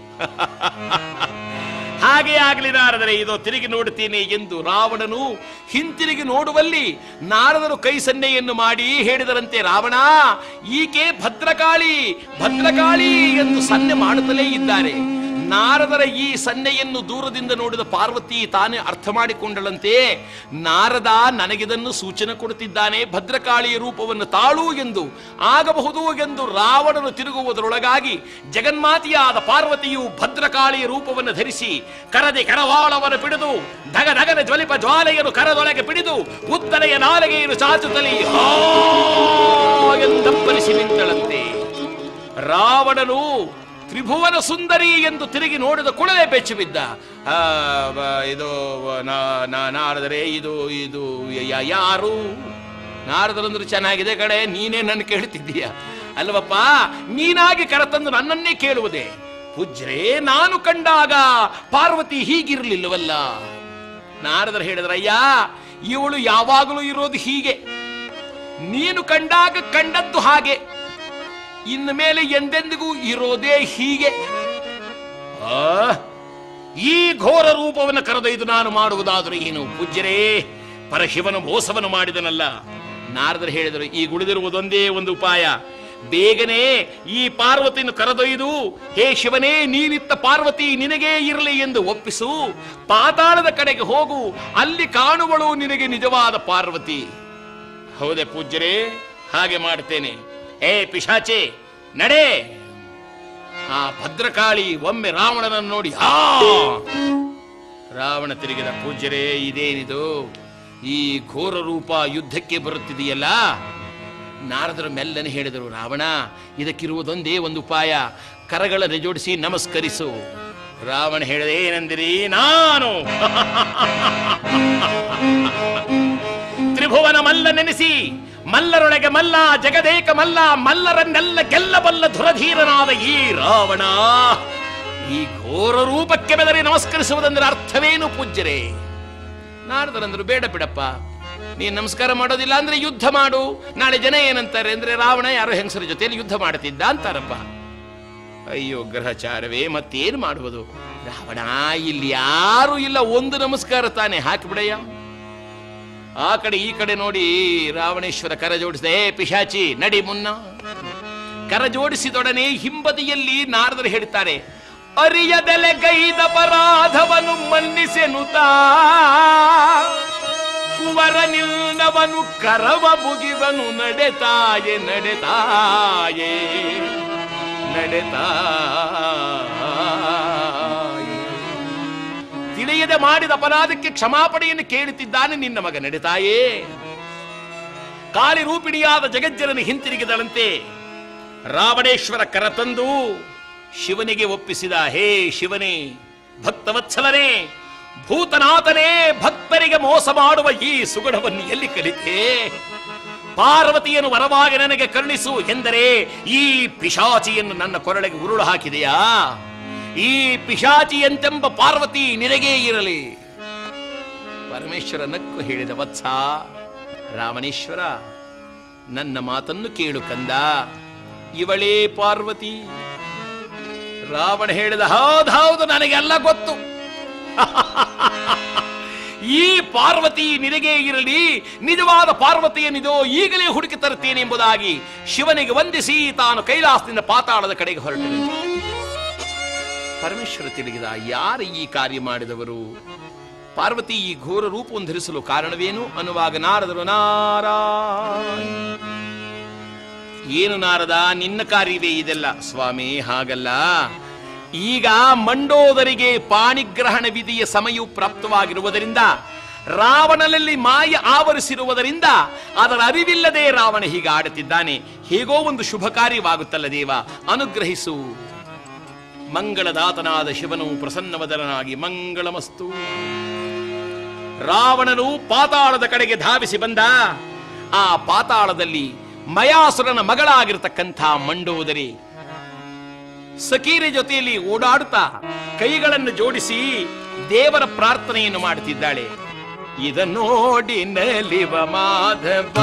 ಹಾಗೆ ಆಗಲಿ ನಾರದರೆ ಇದು ತಿರುಗಿ ನೋಡುತ್ತೇನೆ ಎಂದು ರಾವಣನು ಹಿಂತಿರುಗಿ ನೋಡುವಲ್ಲಿ ನಾರದರು ಕೈ ಸನ್ನೆಯನ್ನು ಮಾಡಿ ಹೇಳಿದರಂತೆ ರಾವಣ ಈಕೆ ಭದ್ರಕಾಳಿ ಭದ್ರಕಾಳಿ ಎಂದು ಸನ್ನೆ ಮಾಡುತ್ತಲೇ ಇದ್ದಾರೆ ನಾರದರ ಈ ಸನ್ನೆಯನ್ನು ದೂರದಿಂದ ನೋಡಿದ ಪಾರ್ವತಿ ತಾನೇ ಅರ್ಥ ಮಾಡಿಕೊಂಡಳಂತೆ ನಾರದ ನನಗಿದನ್ನು ಸೂಚನೆ ಕೊಡುತ್ತಿದ್ದಾನೆ ಭದ್ರಕಾಳಿಯ ರೂಪವನ್ನು ತಾಳು ಎಂದು ಆಗಬಹುದು ಎಂದು ರಾವಣನು ತಿರುಗುವುದರೊಳಗಾಗಿ ಜಗನ್ಮಾತೆಯಾದ ಪಾರ್ವತಿಯು ಭದ್ರಕಾಳಿಯ ರೂಪವನ್ನು ಧರಿಸಿ ಕರದೆ ಕರವಾಳವನ್ನು ಪಿಡಿದು ಧಗ ಧಗನ ಜ್ವಲಿಪ ಜ್ವಾಲೆಯನ್ನು ಕರದೊಳಗೆ ಪಿಡಿದು ಉತ್ತರೆಯ ನಾಲಿಗೆಯನ್ನು ಚಾಚುತ್ತಲೇ ಹಾ ಎಂದಪ್ಪರಿಸಿ ನಿಂತಳಂತೆ ರಾವಣನು ತ್ರಿಭುವನ ಸುಂದರಿ ಎಂದು ತಿರುಗಿ ನೋಡಿದ ಕೂಡಲೇ ಬೆಚ್ಚಿ ಬಿದ್ದ ಆ, ಬ- ಇದು ನಾ- ನಾ- ನಾರದರೆ ಇದು ಇದು ಯ- ಯಾರು ನಾರದರಂದ್ರು ಚೆನ್ನಾಗಿದೆ ಕಡೆ ನೀನೇ ನನ್ನ ಕೇಳ್ತಿದ್ದೀಯ ಅಲ್ವಪ್ಪ ನೀನಾಗಿ ಕರೆತಂದು ನನ್ನನ್ನೇ ಕೇಳುವುದೇ ಪೂಜ್ರೆ ನಾನು ಕಂಡಾಗ ಪಾರ್ವತಿ ಹೀಗಿರಲಿಲ್ಲವಲ್ಲ ನಾರದರು ಹೇಳಿದ್ರಯ್ಯ ಇವಳು ಯಾವಾಗಲೂ ಇರೋದು ಹೀಗೆ ನೀನು ಕಂಡಾಗ ಕಂಡದ್ದು ಹಾಗೆ ಇನ್ನು ಮೇಲೆ ಎಂದೆಂದಿಗೂ ಇರೋದೇ ಹೀಗೆ ಆ, ಈ ಘೋರ ರೂಪವನ್ನು ಕರೆದೊಯ್ದು ನಾನು ಮಾಡುವುದಾದರೂ ಏನು ಪೂಜ್ಯರೇ ಪರಶಿವನು ಮೋಸವನ್ನು ಮಾಡಿದನಲ್ಲ ನಾರದರು ಹೇಳಿದರು ಈ ಉಳಿದಿರುವುದೊಂದೇ ಒಂದು ಉಪಾಯ ಬೇಗನೆ ಈ ಪಾರ್ವತಿಯನ್ನು ಕರೆದೊಯ್ದು ಹೇ ಶಿವನೇ ನೀನಿತ್ತ ಪಾರ್ವತಿ ನಿನಗೇ ಇರಲಿ ಎಂದು ಒಪ್ಪಿಸು ಪಾತಾಳದ ಕಡೆಗೆ ಹೋಗು ಅಲ್ಲಿ ಕಾಣುವಳು ನಿನಗೆ ನಿಜವಾದ ಪಾರ್ವತಿ ಹೌದೇ ಪೂಜ್ಯರೇ ಹಾಗೆ ಮಾಡ್ತೇನೆ ಏ ಪಿಶಾಚೆ ನಡೆ ಆ ಭದ್ರಕಾಳಿ ಒಮ್ಮೆ ರಾವಣನನ್ನು ನೋಡಿ ಆ ರಾವಣ ತಿರುಗಿದ ಪೂಜ್ಯರೇ ಇದೇನಿದು ಈ ಘೋರ ರೂಪ ಯುದ್ಧಕ್ಕೆ ಬರುತ್ತಿದೆಯಲ್ಲ ನಾರದರು ಮೆಲ್ಲನೆ ಹೇಳಿದರು ರಾವಣ ಇದಕ್ಕಿರುವುದೊಂದೇ ಒಂದು ಉಪಾಯ ಕರಗಳನ್ನು ಜೋಡಿಸಿ ನಮಸ್ಕರಿಸು ರಾವಣ ಹೇಳಿದ ಏನಂದಿರಿ ನಾನು ತ್ರಿಭುವನ ಮಲ್ಲ ನೆನೆಸಿ ಮಲ್ಲರೊಳಗೆ ಮಲ್ಲ ಜಗದೇಕ ಮಲ್ಲ ಮಲ್ಲರನ್ನೆಲ್ಲ ಗೆಲ್ಲಬಲ್ಲ ಧುರಧೀರನಾದ ಈ ರಾವಣ ಈ ಘೋರ ರೂಪಕ್ಕೆ ಬೆದರಿ ನಮಸ್ಕರಿಸುವುದೆಂದರೆ ಅರ್ಥವೇನು ಪೂಜ್ಯರೇ ನಾರದರಂದ್ರು ಬೇಡ ಬಿಡಪ್ಪ ನೀನ್ ನಮಸ್ಕಾರ ಮಾಡೋದಿಲ್ಲ ಅಂದ್ರೆ ಯುದ್ಧ ಮಾಡು ನಾಳೆ ಜನ ಏನಂತಾರೆ ಅಂದ್ರೆ ರಾವಣ ಯಾರೋ ಹೆಂಗಸರ ಜೊತೆಯಲ್ಲಿ ಯುದ್ಧ ಮಾಡ್ತಿದ್ದ ಅಂತಾರಪ್ಪ ಅಯ್ಯೋ ಗ್ರಹಚಾರವೇ ಮತ್ತೇನು ಮಾಡುವುದು ರಾವಣ ಇಲ್ಲಿ ಯಾರು ಇಲ್ಲ ಒಂದು ನಮಸ್ಕಾರ ತಾನೆ ಹಾಕಿಬಿಡಯ್ಯ ಆ ಕಡೆ ಈ ಕಡೆ ನೋಡಿ ರಾವಣೇಶ್ವರ ಕರ ಜೋಡಿಸಿದೆ ಏ ಪಿಶಾಚಿ ನಡಿ ಮುನ್ನ ಕರ ಜೋಡಿಸಿದೊಡನೆ ಹಿಂಬದಿಯಲ್ಲಿ ನಾರದರು ಹೇಳ್ತಾರೆ ಅರಿಯದೆಲೆ ಗೈದ ಪರಾಧವನು ಮನ್ನಿಸೆನುತಾ ಕುವರ ನಿಲ್ನವನು ಕರವ ಮುಗಿವನು ನಡೆತಾಯೆ ನಡೆತಾಯೆ ನಡೆತಾಯೆ ತಿಳಿಯದೆ ಮಾಡಿದ ಅಪರಾಧಕ್ಕೆ ಕ್ಷಮಾಪಣೆಯನ್ನು ಕೇಳುತ್ತಿದ್ದಾನೆ ನಿನ್ನ ಮಗ ನಡೆತಾಯೇ ಕಾಳಿ ರೂಪಿಣಿಯಾದ ಜಗಜ್ಜನನ ಹಿಂತಿರುಗಿದಳಂತೆ ರಾವಣೇಶ್ವರ ಕರ ತಂದು ಶಿವನಿಗೆ ಒಪ್ಪಿಸಿದ ಹೇ ಶಿವನೇ ಭಕ್ತವತ್ಸಲನೇ ಭೂತನಾಥನೇ ಭಕ್ತರಿಗೆ ಮೋಸ ಮಾಡುವ ಈ ಸುಗುಣವನ್ನು ಎಲ್ಲಿ ಕಲಿತೆ ಪಾರ್ವತಿಯನ್ನು ವರವಾಗಿ ನನಗೆ ಕರುಣಿಸು ಎಂದರೆ ಈ ಪಿಶಾಚಿಯನ್ನು ನನ್ನ ಕೊರಳಿಗೆ ಉರುಳು ಹಾಕಿದೆಯಾ ಈ ಪಿಶಾಚಿಯಂತೆಂಬ ಪಾರ್ವತಿ ನಿನಗೇ ಇರಲಿ ಪರಮೇಶ್ವರ ನಕ್ಕು ಹೇಳಿದ ವತ್ಸ ರಾಮನೇಶ್ವರ ನನ್ನ ಮಾತನ್ನು ಕೇಳು ಕಂದ ಇವಳೇ ಪಾರ್ವತಿ ರಾವಣ ಹೇಳಿದ ಹೌದೌದು ನನಗೆಲ್ಲ ಗೊತ್ತು ಈ ಪಾರ್ವತಿ ನಿನಗೇ ಇರಲಿ ನಿಜವಾದ ಪಾರ್ವತಿಯನ್ನಿದೋ ಈಗಲೇ ಹುಡುಕಿ ತರುತ್ತೇನೆ ಎಂಬುದಾಗಿ ಶಿವನಿಗೆ ವಂದಿಸಿ ತಾನು ಕೈಲಾಸದಿಂದ ಪಾತಾಳದ ಕಡೆಗೆ ಹೊರಟನು ಪರಮೇಶ್ವರ ತಿಳಿಗಿದ ಯಾರು ಈ ಕಾರ್ಯ ಮಾಡಿದವರು ಪಾರ್ವತಿ ಈ ಘೋರ ರೂಪವನ್ನು ಧರಿಸಲು ಕಾರಣವೇನು ಅನ್ನುವಾಗ ನಾರದರು ನಾರಾಯಣ ಏನು ನಾರದ ನಿನ್ನ ಕಾರ್ಯವೇ ಇದೆಲ್ಲ ಸ್ವಾಮಿ ಹಾಗಲ್ಲ ಈಗ ಮಂಡೋದರಿಗೆ ಪಾಣಿಗ್ರಹಣ ವಿಧಿಯ ಸಮಯವು ಪ್ರಾಪ್ತವಾಗಿರುವುದರಿಂದ ರಾವಣನಲ್ಲಿ ಮಾಯ ಆವರಿಸಿರುವುದರಿಂದ ಅದರ ಅರಿವಿಲ್ಲದೆ ರಾವಣ ಹೀಗೆ ಆಡುತ್ತಿದ್ದಾನೆ ಹೇಗೋ ಒಂದು ಶುಭ ಕಾರ್ಯವಾಗುತ್ತಲ್ಲ ದೇವ ಅನುಗ್ರಹಿಸು ಮಂಗಳದಾತನಾದ ಶಿವನು ಪ್ರಸನ್ನವದರನಾಗಿ ಮಂಗಳಮಸ್ತು ರಾವಣನು ಪಾತಾಳದ ಕಡೆಗೆ ಧಾವಿಸಿ ಬಂದ ಆ ಪಾತಾಳದಲ್ಲಿ ಮಯಾಸುರನ ಮಗಳಾಗಿರ್ತಕ್ಕಂಥ ಮಂಡೋದರಿ ಸಕೀರ ಜೊತೆಯಲ್ಲಿ ಓಡಾಡುತ್ತಾ ಕೈಗಳನ್ನು ಜೋಡಿಸಿ ದೇವರ ಪ್ರಾರ್ಥನೆಯನ್ನು ಮಾಡುತ್ತಿದ್ದಾಳೆ ಇದನ್ನೋಡಿ ನಲಿವ ಮಾಧವ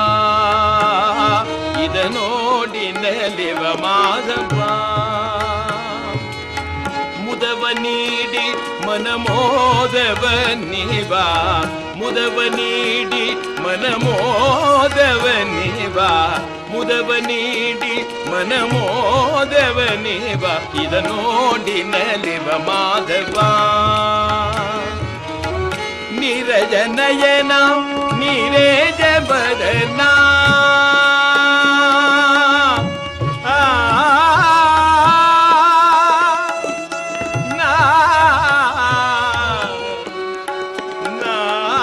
ಇದನ್ನೋಡಿ ನಲಿವ ಮಾಧವ ಮುದವ ನೀಡಿ ಮನಮೋದವ ನೀವ ಮುದವ ನೀಡಿ ಮನಮೋದವ ನೀವ ಮುದವ ನೀಡಿ ಮನಮೋದವ ನೀವ ಇದ ನೋಡಿ ನಲಿವ ಮಾಧವ ನೀರಜ ನಯನ ನೀರೇಜ ಬದನ ನಾ ನಾ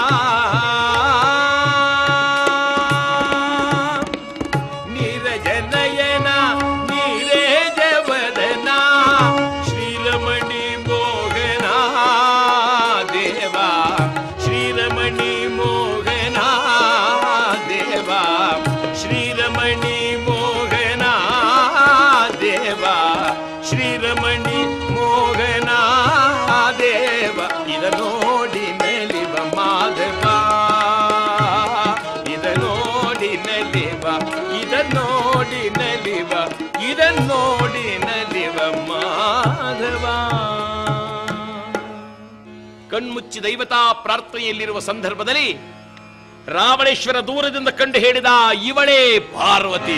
ನೀರಜ ನಯನ ನೀರೇಜ ವದನ ಶ್ರೀರಮಣಿ ಮೋಹನ ದೇವ ಶ್ರೀರಮಣಿ ಮೋಹನ ದೇವ ಶ್ರೀರಮಣಿ ಮೋಹನ ದೇವ ಶ್ರೀರಮಣಿ ಮೋಹನ ದೇವ ಇದ ನೋಡಿ ನಲಿವ ಮಾಧವ ಇದ ನೋಡಿ ನಲಿವ ಇದ ನೋಡಿ ನಲಿವ ಇದ ನೋಡಿ ನಲಿವ ಮಾಧವ ಕಣ್ಮುಚ್ಚಿ ದೈವತಾ ಪ್ರಾರ್ಥನೆಯಲ್ಲಿರುವ ಸಂದರ್ಭದಲ್ಲಿ ರಾವಣೇಶ್ವರ ದೂರದಿಂದ ಕಂಡು ಹೇಳಿದ ಇವಳೇ ಪಾರ್ವತಿ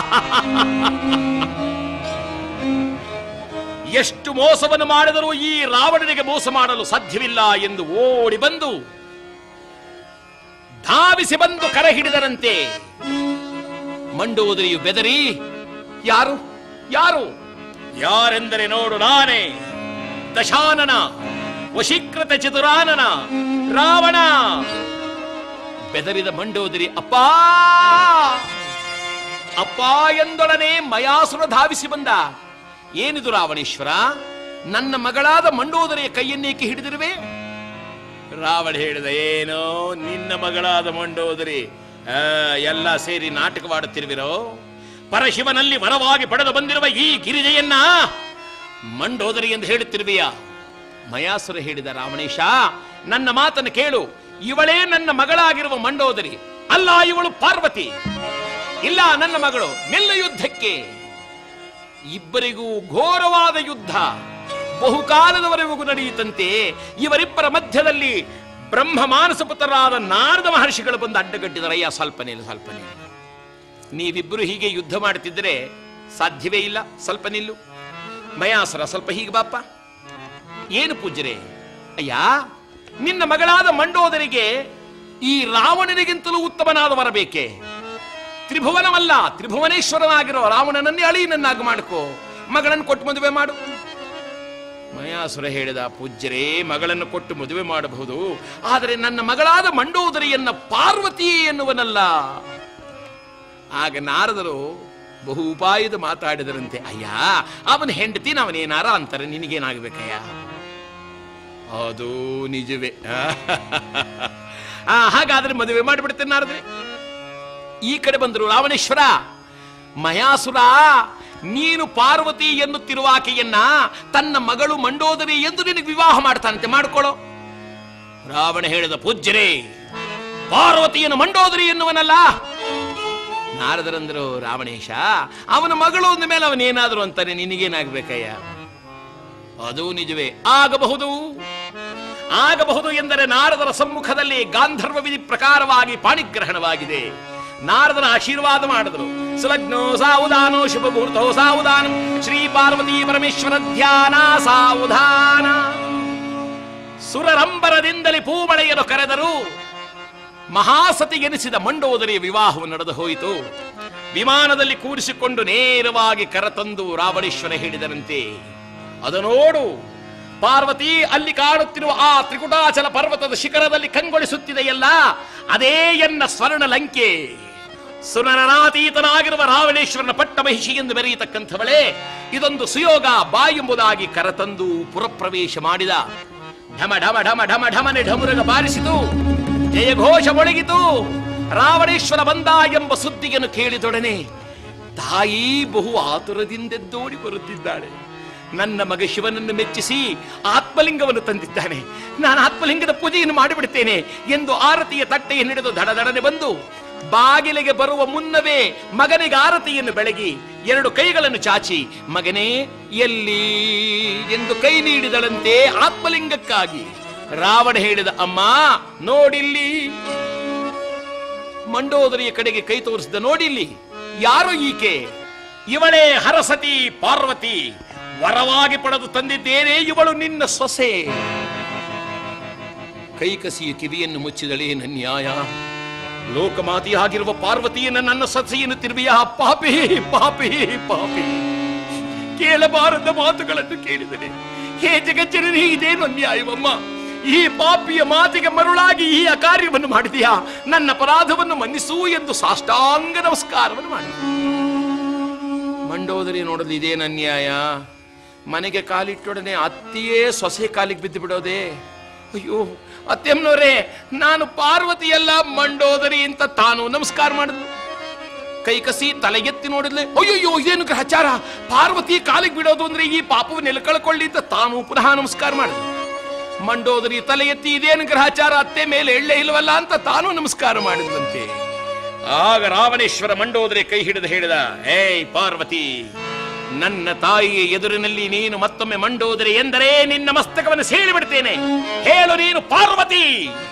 ಎಷ್ಟು ಮೋಸವನ್ನು ಮಾಡಿದರೂ ಈ ರಾವಣನಿಗೆ ಮೋಸ ಮಾಡಲು ಸಾಧ್ಯವಿಲ್ಲ ಎಂದು ಓಡಿ ಬಂದು ಧಾವಿಸಿ ಬಂದು ಕರ ಹಿಡಿದರಂತೆ ಮಂಡೋದರಿಯು ಬೆದರಿ ಯಾರು ಯಾರು ಯಾರೆಂದರೆ ನೋಡು ನಾನೇ ದಶಾನನ ವಶೀಕೃತ ಚತುರಾನನ ರಾವಣ ಬೆದರಿದ ಮಂಡೋದರಿ ಅಪ್ಪ ಅಪ್ಪ ಎಂದೊಡನೆ ಮಯಾಸುರ ಧಾವಿಸಿ ಬಂದ ಏನಿದು ರಾವಣೇಶ್ವರ ನನ್ನ ಮಗಳಾದ ಮಂಡೋದರಿಯ ಕೈಯನ್ನೇಕೆ ಹಿಡಿದಿರುವೆ ರಾವಣ ಹೇಳಿದ ಏನೋ ನಿನ್ನ ಮಗಳಾದ ಮಂಡೋದರಿ ಆ, ಎಲ್ಲ ಸೇರಿ ನಾಟಕವಾಡುತ್ತಿರುವಿರೋ ಪರಶಿವನಲ್ಲಿ ವರವಾಗಿ ಪಡೆದು ಬಂದಿರುವ ಈ ಗಿರಿಜೆಯನ್ನ ಮಂಡೋದರಿ ಎಂದು ಹೇಳುತ್ತಿರುವೆಯಾ ಮಯಾಸುರ ಹೇಳಿದ ರಾವಣೇಶ ನನ್ನ ಮಾತನ್ನು ಕೇಳು ಇವಳೇ ನನ್ನ ಮಗಳಾಗಿರುವ ಮಂಡೋದರಿ ಅಲ್ಲ ಇವಳು ಪಾರ್ವತಿ ಇಲ್ಲ ನನ್ನ ಮಗಳು ನಿಲ್ಲ ಯುದ್ಧಕ್ಕೆ ಇಬ್ಬರಿಗೂ ಘೋರವಾದ ಯುದ್ಧ ಬಹುಕಾಲದವರೆಗೂ ನಡೆಯುತ್ತಂತೆ ಇವರಿಬ್ಬರ ಮಧ್ಯದಲ್ಲಿ ಬ್ರಹ್ಮ ಮಾನಸ ಪುತ್ರರಾದ ನಾರದ ಮಹರ್ಷಿಗಳು ಬಂದು ಅಡ್ಡಗಟ್ಟಿದರಯ್ಯ ಸ್ವಲ್ಪ ನಿಲ್ಲು ಸ್ವಲ್ಪ ನಿಲ್ಲು ನೀವಿಬ್ಬರು ಹೀಗೆ ಯುದ್ಧ ಮಾಡುತ್ತಿದ್ದರೆ ಸಾಧ್ಯವೇ ಇಲ್ಲ ಸ್ವಲ್ಪ ನಿಲ್ಲು ಮಯಾಸರ ಸ್ವಲ್ಪ ಹೀಗೆ ಬಾಪ್ಪ ಏನು ಪೂಜ್ಯರೇ ಅಯ್ಯ ನಿನ್ನ ಮಗಳಾದ ಮಂಡೋದರಿಗೆ ಈ ರಾವಣನಿಗಿಂತಲೂ ಉತ್ತಮನಾದ ವರ ಬೇಕೆ ತ್ರಿಭುವನವಲ್ಲ ತ್ರಿಭುವನೇಶ್ವರನಾಗಿರೋ ರಾವಣನನ್ನೇ ಅಳಿಯನನ್ನಾಗಿ ಮಾಡ್ಕೋ ಮಗಳನ್ನು ಕೊಟ್ಟು ಮದುವೆ ಮಾಡು ಮಯಾಸುರ ಹೇಳಿದ ಪೂಜ್ಯರೇ ಮಗಳನ್ನು ಕೊಟ್ಟು ಮದುವೆ ಮಾಡಬಹುದು ಆದರೆ ನನ್ನ ಮಗಳಾದ ಮಂಡೋದರಿಯನ್ನ ಪಾರ್ವತಿ ಎನ್ನುವನಲ್ಲ ಆಗ ನಾರದರು ಬಹು ಉಪಾಯದ ಮಾತಾಡಿದರಂತೆ ಅಯ್ಯ ಅವನ ಹೆಂಡತಿ ಅವನೇನಾರ ಅಂತಾರೆ ನಿನಗೇನಾಗಬೇಕಯ್ಯ ಅದು ನಿಜವೇ ಆ, ಹಾಗಾದ್ರೆ ಮದುವೆ ಮಾಡಿಬಿಡ್ತೇನೆ ನಾರದ್ರೆ ಈ ಕಡೆ ಬಂದರು ರಾವಣೇಶ್ವರ ಮಯಾಸುರ ನೀನು ಪಾರ್ವತಿ ಎನ್ನುತ್ತಿರುವ ಆಕೆಯನ್ನ ತನ್ನ ಮಗಳು ಮಂಡೋದರಿ ಎಂದು ನಿನಗೆ ವಿವಾಹ ಮಾಡ್ತಾನಂತೆ ಮಾಡ್ಕೊಳ್ಳೋ ರಾವಣ ಹೇಳಿದ ಪೂಜ್ಯರೇ ಪಾರ್ವತಿಯನ್ನು ಮಂಡೋದರಿ ಎನ್ನುವನಲ್ಲ ನಾರದರಂದರು ರಾವಣೇಶ ಅವನ ಮಗಳು ಅಂದ ಮೇಲೆ ಅವನೇನಾದ್ರು ಅಂತಾನೆ ನಿನಗೇನಾಗ್ಬೇಕಯ್ಯ ಅದು ನಿಜವೇ ಆಗಬಹುದು ಆಗಬಹುದು ಎಂದರೆ ನಾರದರ ಸಮ್ಮುಖದಲ್ಲಿ ಗಾಂಧರ್ವ ವಿಧಿ ಪ್ರಕಾರವಾಗಿ ಪಾಣಿಗ್ರಹಣವಾಗಿದೆ ನಾರದರ ಆಶೀರ್ವಾದ ಮಾಡಿದರು ಸುಲಗ್ನೋ ಸಾವುದಾನೋ ಶುಭ ಮುಹೂರ್ತೋ ಸಾವುದಾನ ಶ್ರೀ ಪಾರ್ವತಿ ಪರಮೇಶ್ವರ ಧ್ಯಾನ ಸಾವುಧಾನ ಸುರರಂಬರದಿಂದಲೇ ಪೂಮಳೆಯನ್ನು ಕರೆದರು ಮಹಾಸತಿಗೆನಿಸಿದ ಮಂಡೋದರಿಯ ವಿವಾಹವು ನಡೆದು ಹೋಯಿತು ವಿಮಾನದಲ್ಲಿ ಕೂರಿಸಿಕೊಂಡು ನೇರವಾಗಿ ಕರತಂದು ರಾವಣೇಶ್ವರ ಹೇಳಿದರಂತೆ ಅದು ನೋಡು ಪಾರ್ವತಿ ಅಲ್ಲಿ ಕಾಣುತ್ತಿರುವ ಆ ತ್ರಿಕುಟಾಚಲ ಪರ್ವತದ ಶಿಖರದಲ್ಲಿ ಕಂಗೊಳಿಸುತ್ತಿದೆಯಲ್ಲ ಅದೇ ಎನ್ನ ಸ್ವರ್ಣ ಲಂಕೆ ಸುನರನಾತೀತನಾಗಿರುವ ರಾವಣೇಶ್ವರನ ಪಟ್ಟಮಹಿಷಿ ಎಂದು ಬೆರೆಯತಕ್ಕಂಥವಳೇ ಇದೊಂದು ಸುಯೋಗ ಬಾ ಎಂಬುದಾಗಿ ಕರತಂದು ಪುರಪ್ರವೇಶ ಮಾಡಿದ ಢಮ ಢಮ ಢಮ ಢಮ ಢಮನೆ ಢಮುರಗ ಬಾರಿಸಿತು ಜಯಘೋಷ ಮೊಳಗಿತು ರಾವಣೇಶ್ವರ ಬಂದ ಎಂಬ ಸುದ್ದಿಯನ್ನು ಕೇಳಿದೊಡನೆ ತಾಯಿ ಬಹು ಆತುರದಿಂದೆದ್ದೋಡಿ ಬರುತ್ತಿದ್ದಾಳೆ ನನ್ನ ಮಗ ಶಿವನನ್ನು ಮೆಚ್ಚಿಸಿ ಆತ್ಮಲಿಂಗವನ್ನು ತಂದಿದ್ದಾನೆ ನಾನು ಆತ್ಮಲಿಂಗದ ಪೂಜೆಯನ್ನು ಮಾಡಿಬಿಡ್ತೇನೆ ಎಂದು ಆರತಿಯ ತಟ್ಟೆಯನ್ನು ಹಿಡಿದು ದಡದಡನೆ ಬಂದು ಬಾಗಿಲಿಗೆ ಬರುವ ಮುನ್ನವೇ ಮಗನಿಗೆ ಆರತಿಯನ್ನು ಬೆಳಗಿ ಎರಡು ಕೈಗಳನ್ನು ಚಾಚಿ ಮಗನೇ ಎಲ್ಲಿ ಎಂದು ಕೈ ನೀಡಿದಳಂತೆ ಆತ್ಮಲಿಂಗಕ್ಕಾಗಿ ರಾವಣ ಹೇಳಿದ ಅಮ್ಮ ನೋಡಿಲ್ಲಿ ಮಂಡೋದರಿಯ ಕಡೆಗೆ ಕೈ ತೋರಿಸಿದ ನೋಡಿಲ್ಲಿ ಯಾರು ಈಕೆ ಇವಳೇ ಹರಸತಿ ಪಾರ್ವತಿ ವರವಾಗಿ ಪಡೆದು ತಂದಿದ್ದೇನೆ ಇವಳು ನಿನ್ನ ಸೊಸೆ ಕೈಕಸಿಯ ಕಿವಿಯನ್ನು ಮುಚ್ಚಿದಳೇ ನನ್ಯಾಯ ಲೋಕಮಾತಿಯಾಗಿರುವ ಪಾರ್ವತಿಯನ್ನು ನನ್ನ ಸೊಸೆಯನ್ನು ತಿರುವಿಯ ಪಾಪಿ ಪಾಪಿ ಪಾಪಿ ಕೇಳಬಾರದ ಮಾತುಗಳನ್ನು ಕೇಳಿದರೆ ಹೇ ಜಗಜ್ಜನನಿ ಇದೇನು ಅನ್ಯಾಯವಮ್ಮ ಈ ಪಾಪಿಯ ಮಾತಿಗೆ ಮರುಳಾಗಿ ಈ ಅಕಾರ್ಯವನ್ನು ಮಾಡಿದೆಯಾ ನನ್ನ ಅಪರಾಧವನ್ನು ಮನ್ನಿಸು ಎಂದು ಸಾಷ್ಟಾಂಗ ನಮಸ್ಕಾರವನ್ನು ಮಾಡಿ ಮಂಡೋದರಿ ನೋಡಲು ಇದೇನು ಅನ್ಯಾಯ ಮನೆಗೆ ಕಾಲಿಟ್ಟೊಡನೆ ಅತ್ತಿಯೇ ಸೊಸೆ ಕಾಲಿಗೆ ಬಿದ್ದು ಬಿಡೋದೆ ಅಯ್ಯೋ ಅತ್ತೆಮ್ಮನವರೇ ನಾನು ಪಾರ್ವತಿಯಲ್ಲ ಮಂಡೋದರಿ ಅಂತ ತಾನು ನಮಸ್ಕಾರ ಮಾಡಿದ್ಲು ಕೈ ಕಸಿ ತಲೆ ಎತ್ತಿ ನೋಡಿದ್ಲೆ ಅಯ್ಯಯ್ಯೋ ಇದೇನು ಗ್ರಹಚಾರ ಪಾರ್ವತಿ ಕಾಲಿಗೆ ಬಿಡೋದು ಅಂದ್ರೆ ಈ ಪಾಪವನ್ನು ನೆಲಕಳ್ಕೊಳ್ಳಿ ಅಂತ ತಾನು ಪುನಃ ನಮಸ್ಕಾರ ಮಾಡಿದ್ಲು ಮಂಡೋದರಿ ತಲೆ ಎತ್ತಿ ಇದೇನು ಗ್ರಹಚಾರ ಅತ್ತೆ ಮೇಲೆ ಎಳ್ಳೆ ಇಲ್ವಲ್ಲ ಅಂತ ತಾನು ನಮಸ್ಕಾರ ಮಾಡಿದ್ಲಂತೆ ಆಗ ರಾವಣೇಶ್ವರ ಮಂಡೋದರಿ ಕೈ ಹಿಡಿದು ಹೇಳಿದ ಏಯ್ ಪಾರ್ವತಿ ನನ್ನ ತಾಯಿಯ ಎದುರಿನಲ್ಲಿ ನೀನು ಮತ್ತೊಮ್ಮೆ ಮಂಡೋದರಿ ಎಂದರೆ ನಿನ್ನ ಮಸ್ತಕವನ್ನು ಸೀಳಿ ಬಿಡ್ತೇನೆ ಹೇಳು ನೀನು ಪಾರ್ವತಿ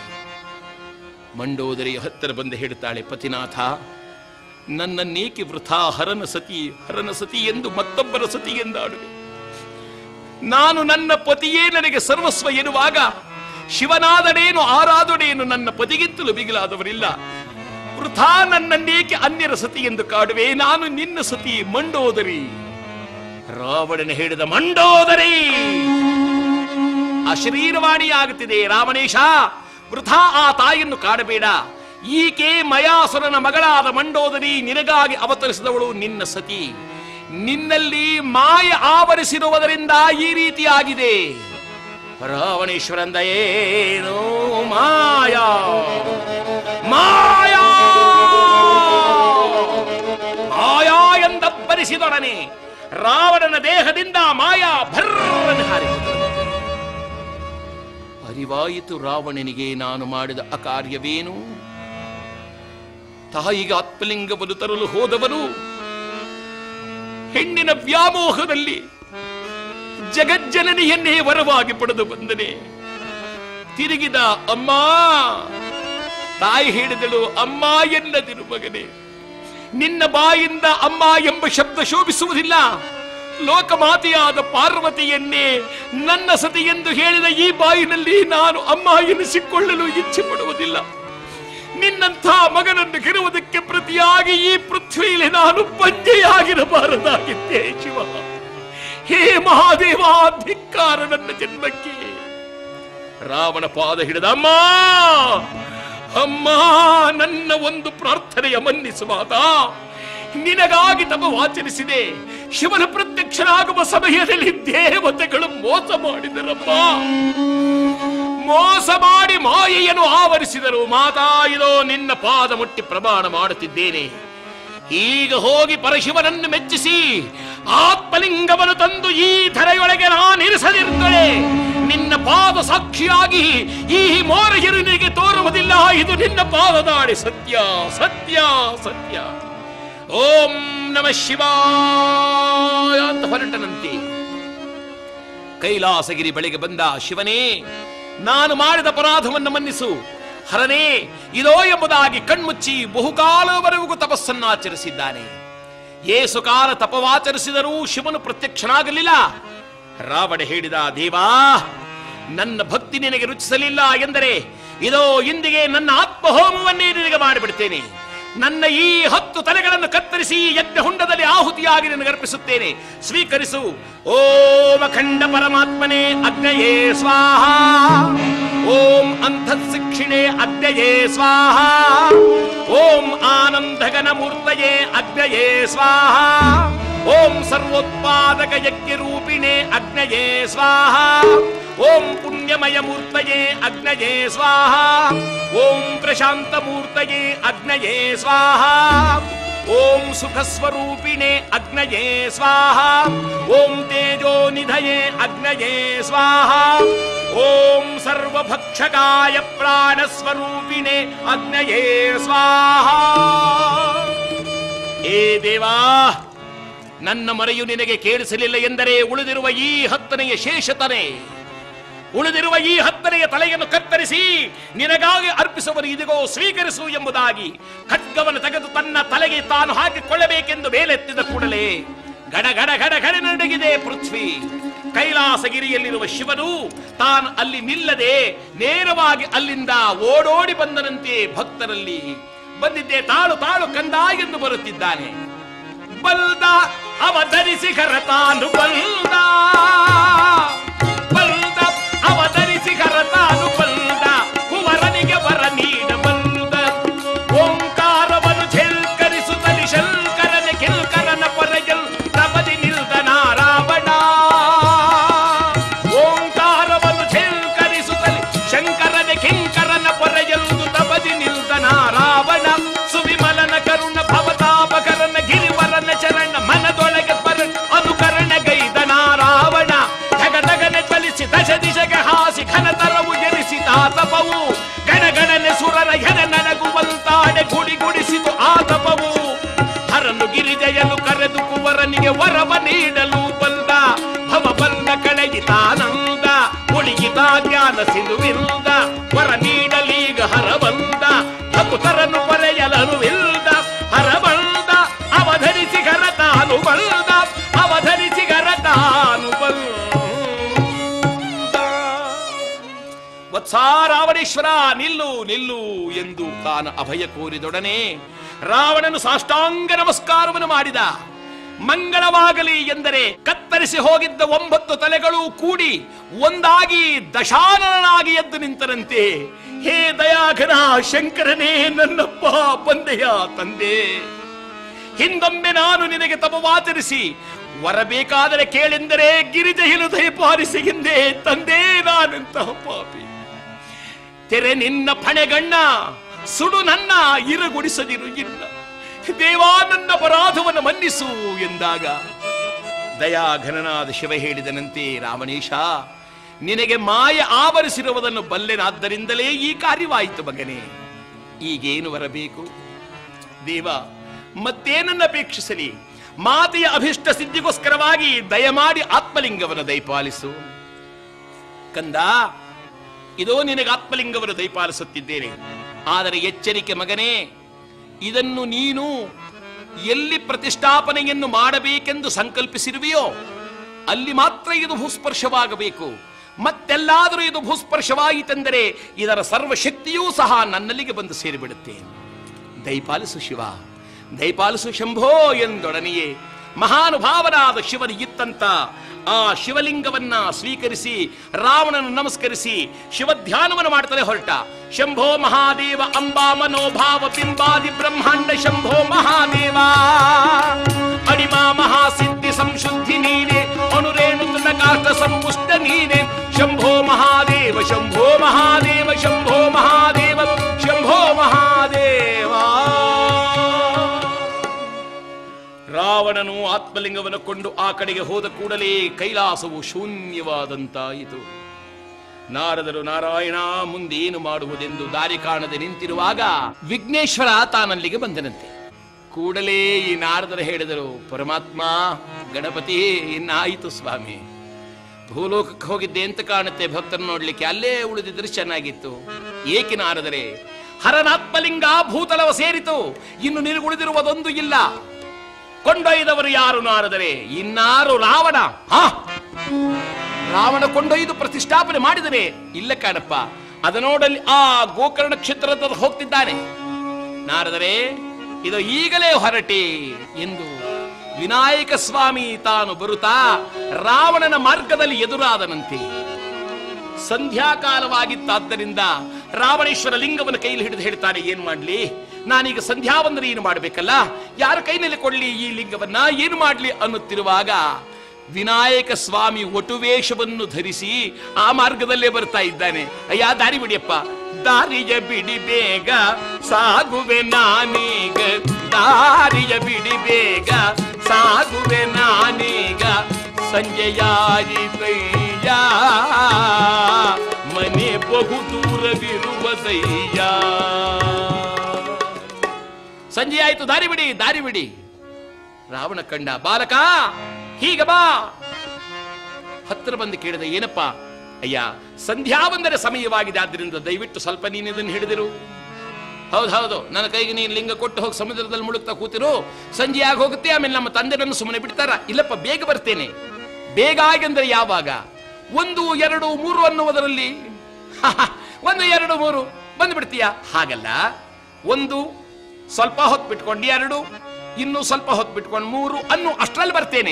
ಮಂಡೋದರಿ ಹತ್ತಿರ ಬಂದು ಹೇಳುತ್ತಾಳೆ ಪತಿನಾಥ ನನ್ನ ನೇಕಿ ವೃಥಾ ಹರನ ಸತಿ ಹರನ ಸತಿ ಎಂದು ಮತ್ತೊಬ್ಬರ ಸತಿ ಎಂದಾಡುವೆ ನಾನು ನನ್ನ ಪತಿಯೇ ನನಗೆ ಸರ್ವಸ್ವ ಎನ್ನುವಾಗ ಶಿವನಾದಡೇನು ಆರಾದಡೇನು ನನ್ನ ಪತಿಗಿಂತಲೂ ಬಿಗಿಲಾದವರಿಲ್ಲ ವೃಥಾ ನನ್ನನ್ನೇಕೆ ಅನ್ಯರ ಸತಿ ಎಂದು ಕಾಡುವೆ ನಾನು ನಿನ್ನ ಸತಿ ಮಂಡೋದರಿ ರಾವಣನ ಹೇಳಿದ ಮಂಡೋದರಿ ಅಶರೀರವಾಣಿಯಾಗುತ್ತಿದೆ ರಾಮಣೇಶ ವೃಥಾ ಆ ತಾಯಿಯನ್ನು ಕಾಡಬೇಡ ಈಕೆ ಮಯಾಸುರನ ಮಗಳಾದ ಮಂಡೋದರಿ ನಿನಗಾಗಿ ಅವತರಿಸಿದವಳು ನಿನ್ನ ಸತಿ ನಿನ್ನಲ್ಲಿ ಮಾಯ ಆವರಿಸಿರುವುದರಿಂದ ಈ ರೀತಿಯಾಗಿದೆ ರಾವಣೇಶ್ವರಂದ ಏನು ಮಾಯಾ ಮಾಯಾ ಮಾಯಾ ಎಂದಬ್ಬರಿಸಿದೊಡನೆ ರಾವಣನ ದೇಹದಿಂದ ಮಾಯಾ ಭರ್ರನೆ ಹಾರಿತು ಅರಿವಾಯಿತು ರಾವಣನಿಗೆ ನಾನು ಮಾಡಿದ ಅಕಾರ್ಯವೇನು ತಾಯಿಗೆ ಆತ್ಮಲಿಂಗವನ್ನು ತರಲು ಹೋದವನು ಹೆಣ್ಣಿನ ವ್ಯಾಮೋಹದಲ್ಲಿ ಜಗಜ್ಜನನಿಯನ್ನೇ ವರವಾಗಿ ಪಡೆದು ಬಂದನೆ ತಿರುಗಿದ ಅಮ್ಮ ತಾಯಿ ಹೇಳಿದಳು ಅಮ್ಮ ಎನ್ನದಿರು ಮಗನೇ ನಿನ್ನ ಬಾಯಿಂದ ಅಮ್ಮ ಎಂಬ ಶಬ್ದ ಶೋಭಿಸುವುದಿಲ್ಲ ಲೋಕಮಾತೆಯಾದ ಪಾರ್ವತಿಯನ್ನೇ ನನ್ನ ಸತಿ ಎಂದು ಹೇಳಿದ ಈ ಬಾಯಿನಲ್ಲಿ ನಾನು ಅಮ್ಮ ಎನಿಸಿಕೊಳ್ಳಲು ಇಚ್ಛೆ ಪಡುವುದಿಲ್ಲ ನಿನ್ನಂಥ ಮಗನನ್ನು ಗೆರುವುದಕ್ಕೆ ಪ್ರತಿಯಾಗಿ ಈ ಪೃಥ್ವಿಯಲ್ಲಿ ನಾನು ಪಂಜೆಯಾಗಿರಬಾರದಾಗಿದ್ದೆ ಶಿವ ಹೇ ಮಹಾದೇವ ಧಿಕ್ಕಾರ ನನ್ನ ಜನ್ಮಕ್ಕೆ ರಾವಣ ಪಾದ ಹಿಡಿದ ಅಮ್ಮ ಅಮ್ಮ ನನ್ನ ಒಂದು ಪ್ರಾರ್ಥನೆಯ ಮನ್ನಿಸು ಮಾತಾ ನಿನಗಾಗಿ ತಪವಾಚರಿಸಿದೆ ಶಿವನ ಪ್ರತ್ಯಕ್ಷನಾಗುವ ಸಮಯದಲ್ಲಿ ದೇವತೆಗಳು ಮೋಸ ಮಾಡಿದರಮ್ಮ ಮೋಸ ಮಾಡಿ ಮಾಯೆಯನ್ನು ಆವರಿಸಿದರು ಮಾತಾ ಇದೋ ನಿನ್ನ ಪಾದ ಮುಟ್ಟಿ ಪ್ರಮಾಣ ಮಾಡುತ್ತಿದ್ದೇನೆ ಈಗ ಹೋಗಿ ಪರಶಿವನನ್ನು ಮೆಚ್ಚಿಸಿ ಆತ್ಮಲಿಂಗವನ್ನು ತಂದು ಈ ಧರೆಯೊಳಗೆ ನಾನಿರಿಸದಿರುತ್ತೇನೆ ನಿನ್ನ ಪಾದ ಸಾಕ್ಷಿಯಾಗಿ ಈ ಮೋರಗಿರುನಿಗೆ ತೋರುವುದಿಲ್ಲ ಇದು ನಿನ್ನ ಪಾದದಾಡಿ ಸತ್ಯ ಸತ್ಯ ಸತ್ಯ ಓಂ ನಮ ಶಿವಾಯ ಅಂತ ಹೊರಟನಂತೆ ಕೈಲಾಸಗಿರಿ ಬಳಿಗೆ ಬಂದ ಶಿವನೇ ನಾನು ಮಾಡಿದ ಅಪರಾಧವನ್ನು ಮನ್ನಿಸು ಹರನೇ ಇದೋ ಎಂಬುದಾಗಿ ಕಣ್ಮುಚ್ಚಿ ಬಹುಕಾಲವರೆಗೂ ತಪಸ್ಸನ್ನಾಚರಿಸಿದ್ದಾನೆ ಏಸು ಕಾಲ ತಪವಾಚರಿಸಿದರೂ ಶಿವನು ಪ್ರತ್ಯಕ್ಷನಾಗಲಿಲ್ಲ ರಾವಣ ಹೇಳಿದ ದೇವಾ ನನ್ನ ಭಕ್ತಿ ನಿನಗೆ ರುಚಿಸಲಿಲ್ಲ ಎಂದರೆ ಇದೋ ಇಂದಿಗೆ ನನ್ನ ಆತ್ಮಹೋಮವನ್ನೇ ನಿನಗೆ ಮಾಡಿಬಿಡ್ತೇನೆ ನನ್ನ ಈ ಹತ್ತು ತಲೆಗಳನ್ನು ಕತ್ತರಿಸಿ ಯಜ್ಞ ಹುಂಡದಲ್ಲಿ ಆಹುತಿಯಾಗಿ ನಿನಗೆ ಅರ್ಪಿಸುತ್ತೇನೆ ಸ್ವೀಕರಿಸು ಓಂ ಅಖಂಡ ಪರಮಾತ್ಮನೇ ಅಗ್ನಯೇ ಸ್ವಾಹ ಓಂ ಅಂತಃಶಿಕ್ಷಿಣೆ ಅಗ್ನಯೇ ಸ್ವಾಹ ಓಂ ಆನಂದಗನ ಮೂರ್ತಯೇ ಅಗ್ನಯೇ ಸ್ವಾಹ ಓಂ ಸರ್ವೋತ್ಪಾದಕ ಯಜ್ಞ ರೂಪಿಣೆ ಅಗ್ನಯೇ ಸ್ವಾಹ ಓಂ ಪುಣ್ಯಮಯ ಮೂರ್ತಯೇ ಅಗ್ನಯೇ ಸ್ವಾಹ ಓಂ ಪ್ರಶಾಂತ ಮೂರ್ತಯೇ ಅಗ್ನಯೇ ಸ್ವಾಹ ಓಂ ಸುಖ ಸ್ವರೂಪಿಣೆ ಅಗ್ನಯೇ ಸ್ವಾಹ ಓಂ ತೇಜೋ ನಿಧಯೇ ಅಗ್ನಯೇ ಸ್ವಾಹ ಓಂ ಸರ್ವಭಕ್ಷಕಾಯ ಪ್ರಾಣ ಸ್ವರೂಪಿಣೆ ಅಗ್ನಯೇ ಸ್ವಾಹ ಏ ದೇವಾ ನನ್ನ ಮರೆಯು ನಿನಗೆ ಕೇಳಿಸಲಿಲ್ಲ ಎಂದರೆ ಉಳಿದಿರುವ ಈ ಹತ್ತನೆಯ ಶೇಷತನೆ ಉಳಿದಿರುವ ಈ ಹತ್ತನೆಯ ತಲೆಯನ್ನು ಕತ್ತರಿಸಿ ನಿನಗಾಗಿ ಅರ್ಪಿಸುವರು ಇದಿಗೋ ಸ್ವೀಕರಿಸು ಎಂಬುದಾಗಿ ಖಡ್ಗವನ್ನು ತೆಗೆದು ತನ್ನ ತಲೆಗೆ ತಾನು ಹಾಕಿಕೊಳ್ಳಬೇಕೆಂದು ಮೇಲೆತ್ತಿದ ಕೂಡಲೇ ಗಡ ಗಡ ಗಡ ಗಡ ನಡಗಿದೆ ಪೃಥ್ವಿ ಕೈಲಾಸಗಿರಿಯಲ್ಲಿರುವ ಶಿವನು ತಾನು ಅಲ್ಲಿ ನಿಲ್ಲದೆ ನೇರವಾಗಿ ಅಲ್ಲಿಂದ ಓಡೋಡಿ ಬಂದನಂತೆ ಭಕ್ತರಲ್ಲಿ ಬಂದಿದ್ದೆ ತಾಳು ತಾಳು ಕಂದ ಎಂದು ಬರುತ್ತಿದ್ದಾನೆ ಬಲ್ದ ಅವತರಿಸಿ ಕರತಾನು ಬಲ್ದ ಬಲ್ದ ಅವತರಿಸಿ ಕರತಾನು ಬಲ್ದ ಕುವರನಿಗೆ ವರ ನೀಡ ಬಲ್ದ ಓಂಕಾರವನ್ನು ಝೇಲ್ಕರಿಸುತ್ತಲಿ ಶಂಕರನ ಕಿಲ್ಕರನ ಪೊರೆಯಲ್ ತಪದಿ ನಿಲ್ದ ನಾರಾವಣ ಓಂಕಾರವನ್ನು ಝೇಲ್ಕರಿಸುತ್ತಲಿ ಶಂಕರನ ಕಿಂಕರನ ಪೊರೆಯಲ್ದು ತಪದಿ ನಿಲ್ದ ನಾರಾವಣ ಸುವಿಮಲನ ಕರುಣ ಭವತಾಪಕರನ ಗಿರಿವರನ ಚರಣ ಮನದೊಳಗೆ ಪರ ಅನುಕರಣ ಗೈದ ನಾರಾವಣ ಧಗಧಗನೆ ಚಲಿಸಿ ದಶ ದಿಶಗೆ ಹಾಸಿ ಘನತರವು ಎನಿಸಿ ತಾತಪವು ಗಣಗಣನೆ ಸುರರ ಹೆಣ ನನಗುವಂತಾಡೆ ಗುಡಿ ಗುಡಿಸಿತು ಆತಪವು ಹರನು ಗಿರಿಜಯನು ಕರೆದು ಕುವರನಿಗೆ ವರವ ನೀಡಲು ಬಂದ ಭವ ಬಂದ ಕಳೆಯಿತಾನಂದ ಉಳಿಯಿತ ಜ್ಞಾನ ಸಿಲುವಿಲ್ದ ವರ ನೀಡಲೀಗ ಹರ ಬಂದ ಭಕುತರನು ಪರೆಯಲನು ಇಲ್ದ ಹರ ಬಂದ ಅವಧರಿಸಿ ಹರ ತಾನು ಬಂದ ಅವಧರಿಸಿ ಹರ ತಾನು ಬಂದ ವತ್ಸಾ ರಾವಣೇಶ್ವರ ನಿಲ್ಲು ನಿಲ್ಲು ಎಂದು ತಾನ ಅಭಯ ಕೋರಿದೊಡನೆ ರಾವಣನು ಸಾಷ್ಟಾಂಗ ನಮಸ್ಕಾರವನ್ನು ಮಾಡಿದ ಮಂಗಳವಾಗಲಿ ಎಂದರೆ ಕತ್ತರಿಸಿ ಹೋಗಿದ್ದ ಒಂಬತ್ತು ತಲೆಗಳು ಕೂಡಿ ಒಂದಾಗಿ ದಶಾನನಾಗಿ ಎದ್ದು ನಿಂತರಂತೆ ಹೇ ದಯಾಘನ ಶಂಕರನೇ ನನ್ನಪ್ಪ ಬಂದೆಯ ತಂದೆ ಹಿಂದೊಮ್ಮೆ ನಾನು ನಿನಗೆ ತಪವಾಚರಿಸಿ ವರಬೇಕಾದರೆ ಕೇಳೆಂದರೆ ಗಿರಿಜಹಿಲು ದಯಪಾರಿಸಿ ಹಿಂದೆ ತಂದೆ ನಾನಂತಹ ಪಾಪಿ ತೆರೆ ನಿನ್ನ ಫಣೆಗಣ್ಣ ಸುಡು ನನ್ನ ಇರಗುಡಿಸದಿರು ಇಲ್ಲ ದೇವಾ ನನ್ನ ಅಪರಾಧವನ್ನು ಮನ್ನಿಸು ಎಂದಾಗ ದಯಾಘನನಾದ ಶಿವ ಹೇಳಿದನಂತೆ ರಾಮಣೇಶ ನಿನಗೆ ಮಾಯ ಆವರಿಸಿರುವುದನ್ನು ಬಲ್ಲೆನಾದ್ದರಿಂದಲೇ ಈ ಕಾರ್ಯವಾಯಿತು ಮಗನೇ ಈಗೇನು ಬರಬೇಕು ದೇವ ಮತ್ತೇನನ್ನ ಅಪೇಕ್ಷಿಸಲಿ ಮಾತೆಯ ಅಭಿಷ್ಟ ಸಿದ್ಧಿಗೋಸ್ಕರವಾಗಿ ದಯಮಾಡಿ ಆತ್ಮಲಿಂಗವನ್ನು ದಯಪಾಲಿಸು ಕಂದ ಇದೋ ನಿನಗೆ ಆತ್ಮಲಿಂಗವನ್ನು ದಯಪಾಲಿಸುತ್ತಿದ್ದೇನೆ ಆದರೆ ಎಚ್ಚರಿಕೆ ಮಗನೇ ಇದನ್ನು ನೀನು ಎಲ್ಲಿ ಪ್ರತಿಷ್ಠಾಪನೆಯನ್ನು ಮಾಡಬೇಕೆಂದು ಸಂಕಲ್ಪಿಸಿರುವೆಯೋ ಅಲ್ಲಿ ಮಾತ್ರ ಇದು ಭೂಸ್ಪರ್ಶವಾಗಬೇಕು ಮತ್ತೆಲ್ಲಾದರೂ ಇದು ಭೂಸ್ಪರ್ಶವಾಯಿತೆಂದರೆ ಇದರ ಸರ್ವಶಕ್ತಿಯೂ ಸಹ ನನ್ನಲ್ಲಿಗೆ ಬಂದು ಸೇರಿಬಿಡುತ್ತೆ ದಯಪಾಲಿಸು ಶಿವ ದಯಪಾಲಿಸು ಶಂಭೋ ಎಂದೊಡನೆಯೇ ಮಹಾನುಭಾವನಾದ ಶಿವನ ಇತ್ತಂತ ಆ ಶಿವಲಿಂಗವನ್ನ ಸ್ವೀಕರಿಸಿ ರಾವಣನ ನಮಸ್ಕರಿಸಿ ಶಿವಧ್ಯಾನವನ್ನು ಮಾಡ್ತಲೇ ಹೊರಟ ಶಂಭೋ ಮಹಾದೇವ ಅಂಬಾ ಮನೋಭಾವ ಬಿಂಬಾದಿ ಬ್ರಹ್ಮಾಂಡ ಶಂಭೋ ಮಹಾದೇವ ಅಡಿಮಾ ಮಹಾಸಿದ್ಧಿ ಸಂಶುದ್ಧಿ ನೀನೆ ಅನುರೇಣು ಕಾಷ್ಟ ಸಂಪುಷ್ಟ ನೀನೆ ಶಂಭೋ ಮಹಾದೇವ ಶಂಭೋ ಮಹಾದೇವ ಶಂಭೋ ಮಹಾದೇವ ಶಂಭೋ ಮಹಾದೇವ ರಾವಣನು ಆತ್ಮಲಿಂಗವನ್ನು ಕೊಂಡು ಆ ಕಡೆಗೆ ಹೋದ ಕೂಡಲೇ ಕೈಲಾಸವು ಶೂನ್ಯವಾದಂತಾಯಿತು ನಾರದರು ನಾರಾಯಣ ಮುಂದೇನು ಮಾಡುವುದೆಂದು ದಾರಿ ಕಾಣದೆ ನಿಂತಿರುವಾಗ ವಿಘ್ನೇಶ್ವರ ತಾನಲ್ಲಿಗೆ ಬಂದನಂತೆ ಕೂಡಲೇ ಈ ನಾರದರು ಹೇಳಿದರು ಪರಮಾತ್ಮ ಗಣಪತಿ ಇನ್ನಾಯಿತು ಸ್ವಾಮಿ ಭೂಲೋಕಕ್ಕೆ ಹೋಗಿದ್ದೆ ಅಂತ ಕಾಣುತ್ತೆ ಭಕ್ತರು ನೋಡ್ಲಿಕ್ಕೆ ಅಲ್ಲೇ ಉಳಿದಿದ್ರೆ ಚೆನ್ನಾಗಿತ್ತು ಏಕೆ ನಾರದರೆ ಹರನಾತ್ಮಲಿಂಗ ಭೂತಲವ ಸೇರಿತು ಇನ್ನು ನಿನಗುಳಿದಿರುವುದೊಂದು ಇಲ್ಲ ಕೊಂಡೊಯ್ದವರು ಯಾರು ನಾರದರೆ ಇನ್ನಾರು ರಾವಣ ಹಾ ರಾವಣ ಕೊಂಡೊಯ್ದು ಪ್ರತಿಷ್ಠಾಪನೆ ಮಾಡಿದರೆ ಇಲ್ಲ ಕಾಣಪ್ಪ ಅದನೋಡಲ್ಲಿ ಆ ಗೋಕರ್ಣ ಕ್ಷೇತ್ರದ ಹೋಗ್ತಿದ್ದಾನೆ ನಾರದರೆ ಇದು ಈಗಲೇ ಹೊರಟೆ ಎಂದು ವಿನಾಯಕ ಸ್ವಾಮಿ ತಾನು ಬರುತ್ತಾ ರಾವಣನ ಮಾರ್ಗದಲ್ಲಿ ಎದುರಾದನಂತೆ ಸಂಧ್ಯಾಕಾಲವಾಗಿತ್ತಾದ್ದರಿಂದ ರಾವಣೇಶ್ವರ ಲಿಂಗವನ್ನು ಕೈಲಿ ಹಿಡಿದು ಹೇಳ್ತಾನೆ ಏನ್ ಮಾಡ್ಲಿ ನಾನೀಗ ಸಂಧ್ಯಾ ವಂದನೆ ಏನು ಮಾಡಬೇಕಲ್ಲ ಯಾರ ಕೈನಲ್ಲಿ ಕೊಡ್ಲಿ ಈ ಲಿಂಗವನ್ನ ಏನು ಮಾಡ್ಲಿ ಅನ್ನುತ್ತಿರುವಾಗ ವಿನಾಯಕ ಸ್ವಾಮಿ ಒಟುವೇಷವನ್ನು ಧರಿಸಿ ಆ ಮಾರ್ಗದಲ್ಲೇ ಬರ್ತಾ ಇದ್ದಾನೆ ಅಯ್ಯ ದಾರಿ ಬಿಡಿಯಪ್ಪ ದಾರಿಯ ಬಿಡಿ ಬೇಗ ಸಾಗುವೆ ನಾನೀಗ ದಾರಿಯ ಬಿಡಿ ಬೇಗ ಸಾಗುವೆ ನಾನೀಗ ಸಂಜೆಯಾಯಿತಯ್ಯ ಮನೆ ಬಹು ದೂರವಿರುವುದಯ್ಯ ಸಂಜೆ ಆಯ್ತು ದಾರಿ ಬಿಡಿ ದಾರಿ ಬಿಡಿ ರಾವಣ ಕಂಡ ಬಾಲಕ ಹೀಗ ಬಾ ಹತ್ತಿರ ಬಂದು ಕೇಳಿದ ಏನಪ್ಪ ಅಯ್ಯ ಸಂಧ್ಯಾ ಬಂದರೆ ಸಮಯವಾಗಿದೆ ಆದ್ದರಿಂದ ದಯವಿಟ್ಟು ಸ್ವಲ್ಪ ನೀನು ಇದನ್ನು ಹಿಡಿದಿರು ಹೌದು ಹೌದು ನನ್ನ ಕೈಗೆ ನೀನು ಲಿಂಗ ಕೊಟ್ಟು ಹೋಗಿ ಸಮುದ್ರದಲ್ಲಿ ಮುಳುಗ್ತಾ ಕೂತಿರು ಸಂಜೆ ಆಗಿ ಹೋಗುತ್ತೆ ಆಮೇಲೆ ನಮ್ಮ ತಂದೆನನ್ನು ಸುಮ್ಮನೆ ಬಿಡ್ತಾರ ಇಲ್ಲಪ್ಪ ಬೇಗ ಬರ್ತೇನೆ ಬೇಗ ಆಗಂದ್ರೆ ಯಾವಾಗ ಒಂದು ಎರಡು ಮೂರು ಅನ್ನುವುದರಲ್ಲಿ ಒಂದು ಎರಡು ಮೂರು ಬಂದು ಬಿಡ್ತೀಯ ಹಾಗಲ್ಲ ಒಂದು ಸ್ವಲ್ಪ ಹೊತ್ತು ಬಿಟ್ಕೊಂಡು ಎರಡು ಇನ್ನು ಸ್ವಲ್ಪ ಹೊತ್ತು ಬಿಟ್ಕೊಂಡು ಮೂರು ಅನ್ನು ಅಷ್ಟರಲ್ಲಿ ಬರ್ತೇನೆ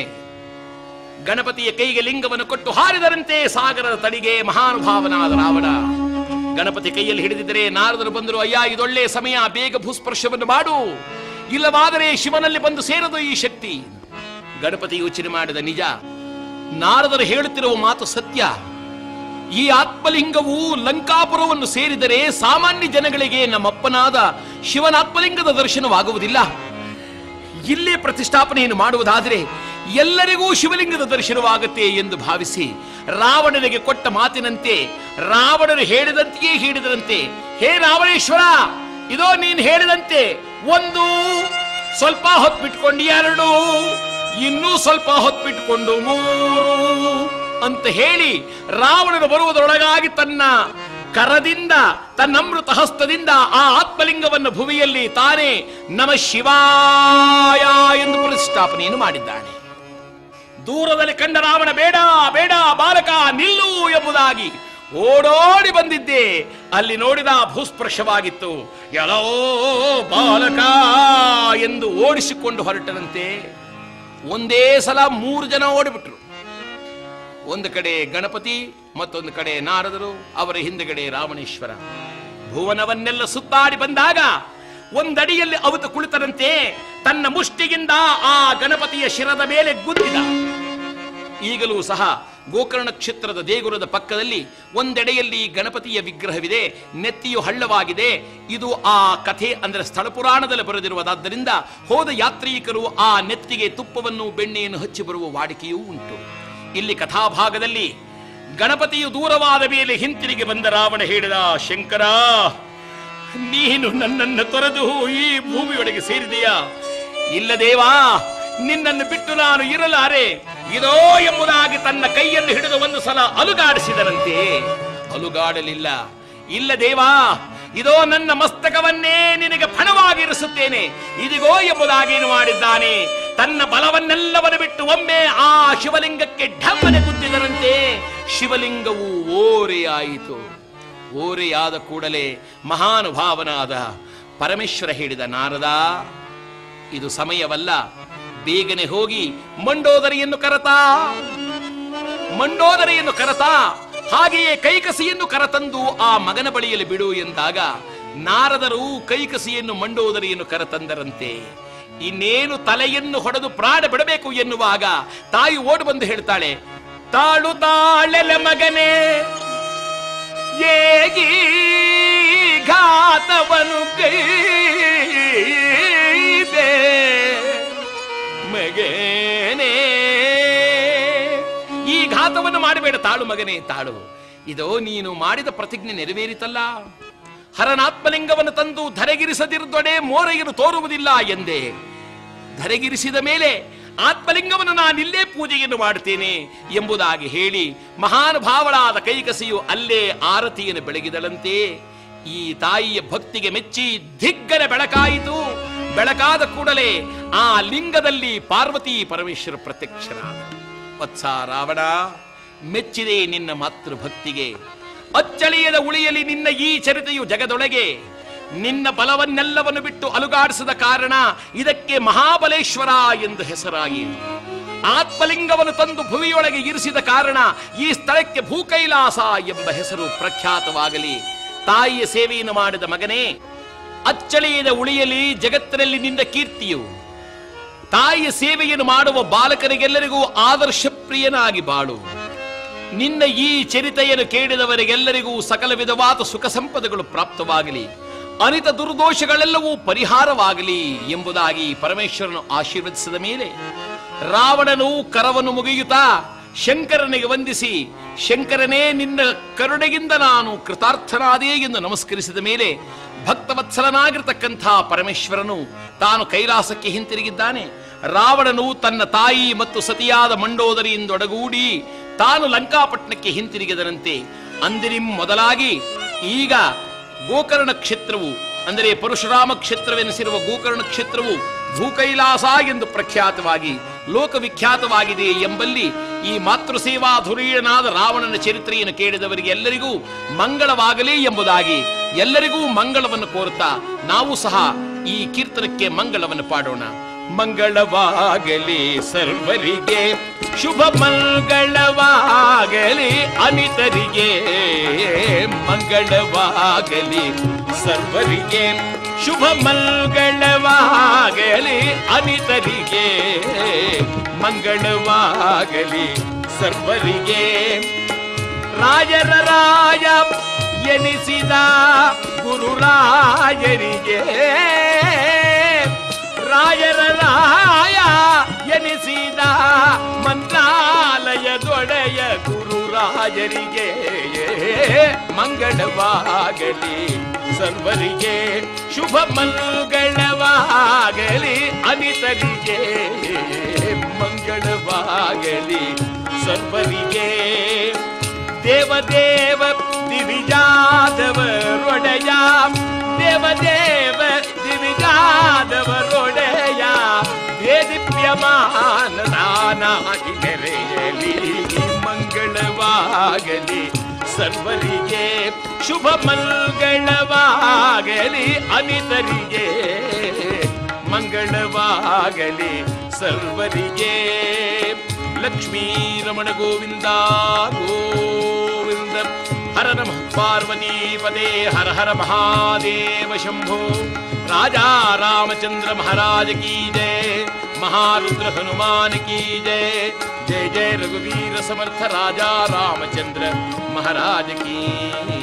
ಗಣಪತಿಯ ಕೈಗೆ ಲಿಂಗವನ್ನು ಕೊಟ್ಟು ಹಾರಿದರಂತೆ ಸಾಗರದ ತಡಿಗೆ ಮಹಾನುಭಾವನಾದ ರಾವಣ ಗಣಪತಿ ಕೈಯಲ್ಲಿ ಹಿಡಿದಿದ್ದರೆ ನಾರದರು ಬಂದರು ಅಯ್ಯ ಇದೊಳ್ಳೆ ಸಮಯ ಬೇಗ ಭೂಸ್ಪರ್ಶವನ್ನು ಮಾಡು ಇಲ್ಲವಾದರೆ ಶಿವನಲ್ಲಿ ಬಂದು ಸೇರದು ಈ ಶಕ್ತಿ ಗಣಪತಿ ಯೋಚನೆ ಮಾಡಿದ ನಿಜ ನಾರದರು ಹೇಳುತ್ತಿರುವ ಮಾತು ಸತ್ಯ ಈ ಆತ್ಮಲಿಂಗವು ಲಂಕಾಪುರವನ್ನು ಸೇರಿದರೆ ಸಾಮಾನ್ಯ ಜನಗಳಿಗೆ ನಮ್ಮಪ್ಪನಾದ ಶಿವನ ಆತ್ಮಲಿಂಗದ ದರ್ಶನವಾಗುವುದಿಲ್ಲ ಇಲ್ಲೇ ಪ್ರತಿಷ್ಠಾಪನೆಯನ್ನು ಮಾಡುವುದಾದರೆ ಎಲ್ಲರಿಗೂ ಶಿವಲಿಂಗದ ದರ್ಶನವಾಗುತ್ತೆ ಎಂದು ಭಾವಿಸಿ ರಾವಣನಿಗೆ ಕೊಟ್ಟ ಮಾತಿನಂತೆ ರಾವಣನು ಹೇಳಿದಂತೆಯೇ ಹೇಳಿದರಂತೆ ಹೇ ರಾವಣೇಶ್ವರ ಇದೋ ನೀನು ಹೇಳಿದಂತೆ ಒಂದು ಸ್ವಲ್ಪ ಹೊತ್ತು ಬಿಟ್ಕೊಂಡು ಎರಡು ಇನ್ನೂ ಸ್ವಲ್ಪ ಹೊತ್ತು ಬಿಟ್ಕೊಂಡು ಮೂರು ಅಂತ ಹೇಳಿ ರಾವಣನು ಬರುವುದರೊಳಗಾಗಿ ತನ್ನ ಕರದಿಂದ ತನ್ನ ಅಮೃತ ಹಸ್ತದಿಂದ ಆ ಆತ್ಮಲಿಂಗವನ್ನು ಭುವಿಯಲ್ಲಿ ತಾನೇ ನಮ ಶಿವಾಯ ಎಂದು ಪ್ರತಿಷ್ಠಾಪನೆಯನ್ನು ಮಾಡಿದ್ದಾನೆ ದೂರದಲ್ಲಿ ಕಂಡ ರಾವಣ ಬೇಡ ಬೇಡ ಬಾಲಕ ನಿಲ್ಲು ಎಂಬುದಾಗಿ ಓಡೋಡಿ ಬಂದಿದ್ದೆ ಅಲ್ಲಿ ನೋಡಿದ ಭೂಸ್ಪರ್ಶವಾಗಿತ್ತು ಎಲ್ಲೋ ಬಾಲಕ ಎಂದು ಓಡಿಸಿಕೊಂಡು ಹೊರಟನಂತೆ ಒಂದೇ ಸಲ ಮೂರು ಜನ ಓಡಿಬಿಟ್ರು ಒಂದು ಕಡೆ ಗಣಪತಿ ಮತ್ತೊಂದು ಕಡೆ ನಾರದರು ಅವರ ಹಿಂದುಗಡೆ ರಾವಣೇಶ್ವರ ಭುವನವನ್ನೆಲ್ಲ ಸುತ್ತಾಡಿ ಬಂದಾಗ ಒಂದಡಿಯಲ್ಲಿ ಅವತು ಕುಳಿತರಂತೆ ತನ್ನ ಮುಷ್ಟಿಗಿಂದ ಆ ಗಣಪತಿಯ ಶಿರದ ಮೇಲೆ ಗುದ್ದಿದ ಈಗಲೂ ಸಹ ಗೋಕರ್ಣ ಕ್ಷೇತ್ರದ ದೇಗುಲದ ಪಕ್ಕದಲ್ಲಿ ಒಂದೆಡೆಯಲ್ಲಿ ಗಣಪತಿಯ ವಿಗ್ರಹವಿದೆ ನೆತ್ತಿಯು ಹಳ್ಳವಾಗಿದೆ ಇದು ಆ ಕಥೆ ಅಂದರೆ ಸ್ಥಳ ಪುರಾಣದಲ್ಲಿ ಬರೆದಿರುವುದಾದ್ದರಿಂದ ಹೋದ ಯಾತ್ರಿಕರು ಆ ನೆತ್ತಿಗೆ ತುಪ್ಪವನ್ನು ಬೆಣ್ಣೆಯನ್ನು ಹಚ್ಚಿ ಬರುವ ವಾಡಿಕೆಯೂ ಉಂಟು ಇಲ್ಲಿ ಕಥಾಭಾಗದಲ್ಲಿ ಗಣಪತಿಯು ದೂರವಾದ ಮೇಲೆ ಹಿಂತಿರುಗಿ ಬಂದ ರಾವಣ ಹೇಳಿದ ಶಂಕರ ನೀನು ನನ್ನನ್ನು ತೊರೆದು ಈ ಭೂಮಿಯೊಳಗೆ ಸೇರಿದೆಯಾ ಇಲ್ಲ ದೇವಾ ನಿನ್ನನ್ನು ಬಿಟ್ಟು ನಾನು ಇರಲಾರೆ ಇದೋ ಎಂಬುದಾಗಿ ತನ್ನ ಕೈಯನ್ನು ಹಿಡಿದು ಒಂದು ಸಲ ಅಲುಗಾಡಿಸಿದರಂತೆ ಅಲುಗಾಡಲಿಲ್ಲ ಇಲ್ಲ ದೇವಾ ಇದೋ ನನ್ನ ಮಸ್ತಕವನ್ನೇ ನಿನಗೆ ಫಣವಾಗಿರಿಸುತ್ತೇನೆ ಇದಿಗೋ ಎಂಬುದಾಗಿ ಏನು ಮಾಡಿದ್ದಾನೆ ತನ್ನ ಬಲವನ್ನೆಲ್ಲವನ್ನು ಬಿಟ್ಟು ಒಮ್ಮೆ ಆ ಶಿವಲಿಂಗಕ್ಕೆ ಢಮ್ಮನೆ ಗುದ್ದಿದರಂತೆ ಶಿವಲಿಂಗವು ಓರೆಯಾಯಿತು ಓರೆಯಾದ ಕೂಡಲೇ ಮಹಾನುಭಾವನಾದ ಪರಮೇಶ್ವರ ಹೇಳಿದ ನಾರದ ಇದು ಸಮಯವಲ್ಲ ಬೇಗನೆ ಹೋಗಿ ಮಂಡೋದರಿಯನ್ನು ಕರತಾ ಮಂಡೋದರಿಯನ್ನು ಕರತಾ ಹಾಗೆಯೇ ಕೈಕಸಿಯನ್ನು ಕರತಂದು ಆ ಮಗನ ಬಳಿಯಲ್ಲಿ ಬಿಡು ಎಂದಾಗ ನಾರದರು ಕೈಕಸಿಯನ್ನು ಮಂಡೋದರಿಯನ್ನು ಕರತಂದರಂತೆ ಇನ್ನೇನು ತಲೆಯನ್ನು ಹೊಡೆದು ಪ್ರಾಣ ಬಿಡಬೇಕು ಎನ್ನುವಾಗ ತಾಯಿ ಓಡು ಬಂದು ಹೇಳ್ತಾಳೆ ತಾಳು ತಾಳೆಲೆ ಮಗನೇ ಏಗಿ ಘಾತವನು ಕೈದೆ ಮಗನೇ ಈ ಘಾತವನ್ನು ಮಾಡಬೇಡ ತಾಳು ಮಗನೇ ತಾಳು ಇದೋ ನೀನು ಮಾಡಿದ ಪ್ರತಿಜ್ಞೆ ನೆರವೇರಿತಲ್ಲ ಹರನಾತ್ಮಲಿಂಗವನ್ನು ತಂದು ಧರೆಗಿರಿಸದಿರುದೊಡೆ ಮೋರೆಯನ್ನು ತೋರುವುದಿಲ್ಲ ಎಂದೇ ಧರೆಗಿರಿಸಿದ ಮೇಲೆ ಆತ್ಮಲಿಂಗವನ್ನು ನಾನಿಲ್ಲೇ ಪೂಜೆಯನ್ನು ಮಾಡುತ್ತೇನೆ ಎಂಬುದಾಗಿ ಹೇಳಿ ಮಹಾನುಭಾವಳಾದ ಕೈಕಸಿಯು ಅಲ್ಲೇ ಆರತಿಯನ್ನು ಬೆಳಗಿದಳಂತೆ ಈ ತಾಯಿಯ ಭಕ್ತಿಗೆ ಮೆಚ್ಚಿ ದಿಗ್ಗನ ಬೆಳಕಾಯಿತು ಬೆಳಕಾದ ಕೂಡಲೇ ಆ ಲಿಂಗದಲ್ಲಿ ಪಾರ್ವತಿ ಪರಮೇಶ್ವರ ಪ್ರತ್ಯಕ್ಷರಾದ ವತ್ಸ ರಾವಣ ಮೆಚ್ಚಿದೆ ನಿನ್ನ ಮಾತೃಭಕ್ತಿಗೆ ಅಚ್ಚಳಿಯದ ಉಳಿಯಲಿ ನಿನ್ನ ಈ ಚರಿತೆಯು ಜಗದೊಳಗೆ ನಿನ್ನ ಬಲವನ್ನೆಲ್ಲವನ್ನು ಬಿಟ್ಟು ಅಲುಗಾಡಿಸಿದ ಕಾರಣ ಇದಕ್ಕೆ ಮಹಾಬಲೇಶ್ವರ ಎಂದು ಹೆಸರಾಗಿ ಆತ್ಮಲಿಂಗವನ್ನು ತಂದು ಭುವಿಯೊಳಗೆ ಇರಿಸಿದ ಕಾರಣ ಈ ಸ್ಥಳಕ್ಕೆ ಭೂಕೈಲಾಸ ಎಂಬ ಹೆಸರು ಪ್ರಖ್ಯಾತವಾಗಲಿ ತಾಯಿಯ ಸೇವೆಯನ್ನು ಮಾಡಿದ ಮಗನೇ ಅಚ್ಚಳಿಯದ ಉಳಿಯಲಿ ಜಗತ್ತಿನಲ್ಲಿ ನಿನ್ನ ಕೀರ್ತಿಯು ತಾಯಿಯ ಸೇವೆಯನ್ನು ಮಾಡುವ ಬಾಲಕರಿಗೆಲ್ಲರಿಗೂ ಆದರ್ಶ ಪ್ರಿಯನಾಗಿ ಬಾಳು ನಿನ್ನ ಈ ಚರಿತೆಯನ್ನು ಕೇಳಿದವರಿಗೆಲ್ಲರಿಗೂ ಸಕಲ ವಿಧವಾದ ಸುಖ ಸಂಪದಗಳು ಪ್ರಾಪ್ತವಾಗಲಿ ಅನಿತ ದುರ್ದೋಷಗಳೆಲ್ಲವೂ ಪರಿಹಾರವಾಗಲಿ ಎಂಬುದಾಗಿ ಪರಮೇಶ್ವರನು ಆಶೀರ್ವದಿಸಿದ ಮೇಲೆ ರಾವಣನು ಕರವನ್ನು ಮುಗಿಯುತ್ತಾ ಶಂಕರನಿಗೆ ವಂದಿಸಿ ಶಂಕರನೇ ನಿನ್ನ ಕರುಣೆಗಿಂದ ನಾನು ಕೃತಾರ್ಥನಾದೇ ಎಂದು ನಮಸ್ಕರಿಸಿದ ಮೇಲೆ ಭಕ್ತವತ್ಸಲನಾಗಿರ್ತಕ್ಕಂಥ ಪರಮೇಶ್ವರನು ತಾನು ಕೈಲಾಸಕ್ಕೆ ಹಿಂತಿರುಗಿದ್ದಾನೆ ರಾವಣನು ತನ್ನ ತಾಯಿ ಮತ್ತು ಸತಿಯಾದ ಮಂಡೋದರಿಯಿಂದೊಡಗೂಡಿ ತಾನು ಲಂಕಾಪಟ್ಟಣಕ್ಕೆ ಹಿಂತಿರುಗಿದನಂತೆ ಅಂದಿನಿಂ ಮೊದಲಾಗಿ ಈಗ ಗೋಕರ್ಣ ಕ್ಷೇತ್ರವು ಅಂದರೆ ಪರಶುರಾಮ ಕ್ಷೇತ್ರವೆನಿಸಿರುವ ಗೋಕರ್ಣ ಕ್ಷೇತ್ರವು ಭೂಕೈಲಾಸ ಎಂದು ಪ್ರಖ್ಯಾತವಾಗಿ ಲೋಕವಿಖ್ಯಾತವಾಗಿದೆ ಎಂಬಲ್ಲಿ ಈ ಮಾತೃಸೇವಾ ಧುರೀಣನಾದ ರಾವಣನ ಚರಿತ್ರೆಯನ್ನು ಕೇಳಿದವರಿಗೆ ಎಲ್ಲರಿಗೂ ಮಂಗಳವಾಗಲಿ ಎಂಬುದಾಗಿ ಎಲ್ಲರಿಗೂ ಮಂಗಳವನ್ನು ಕೋರುತ್ತಾ ನಾವು ಸಹ ಈ ಕೀರ್ತನಕ್ಕೆ ಮಂಗಳವನ್ನು ಪಾಡೋಣ ಮಂಗಳವಾಗಲಿ ಸರ್ವರಿಗೆ ಶುಭ ಮಂಗಳವಾಗಲಿ ಅನಿತರಿಗೆ ಮಂಗಳವಾಗಲಿ ಸರ್ವರಿಗೆ ಶುಭ ಮಂಗಳವಾಗಲಿ ಅನಿತರಿಗೆ ಮಂಗಳವಾಗಲಿ ಸರ್ವರಿಗೆ ರಾಜರ ರಾಯ ಎನಿಸಿದ ಗುರುರಾಯರಿಗೆ ರಾಯರ ರಾಯ ಎನಿಸಿದ ಮಂತ್ರಾಲಯದೊಡೆಯ ಗುರುರಾಜರಿಗೆ ಮಂಗಳವಾಗಲಿ ಸರ್ವರಿಗೆ ಶುಭ ಮಂಗಳವಾಗಲಿ ಅನಿತರಿಗೆ ಮಂಗಳವಾಗಲಿ ಸರ್ವರಿಗೆ ದೇವದೇವ ದಿವಿಜಾದವರೊಡೆಯ ದೇವದೇವ ದಿವಿಜಾದವರೊಡೆಯ ದೇದಿಪ್ಯಮಾನ ನಾನಾಗಿ ನೆರೆಯಲಿ ಮಂಗಳವಾಗಲಿ ಸರ್ವರಿಗೆ ಶುಭ ಮಂಗಳವಾಗಲಿ ಅನಿತರಿಗೆ ಮಂಗಳವಾಗಲಿ ಸರ್ವರಿಗೆ ಲಕ್ಷ್ಮೀ ರಮಣ ಗೋವಿಂದ ಗೋವಿಂದ ಹರ ನಮಃ ಪಾರ್ವತಿ ಪದೇ ಹರ ಹರ ಮಹಾದೇವ ಶಂಭೋ ರಾಜಾ ರಾಮಚಂದ್ರ महाराज की जय महारुद्र हनुमान की जय जय जय रघुवीर समर्थ राजा रामचंद्र महाराज की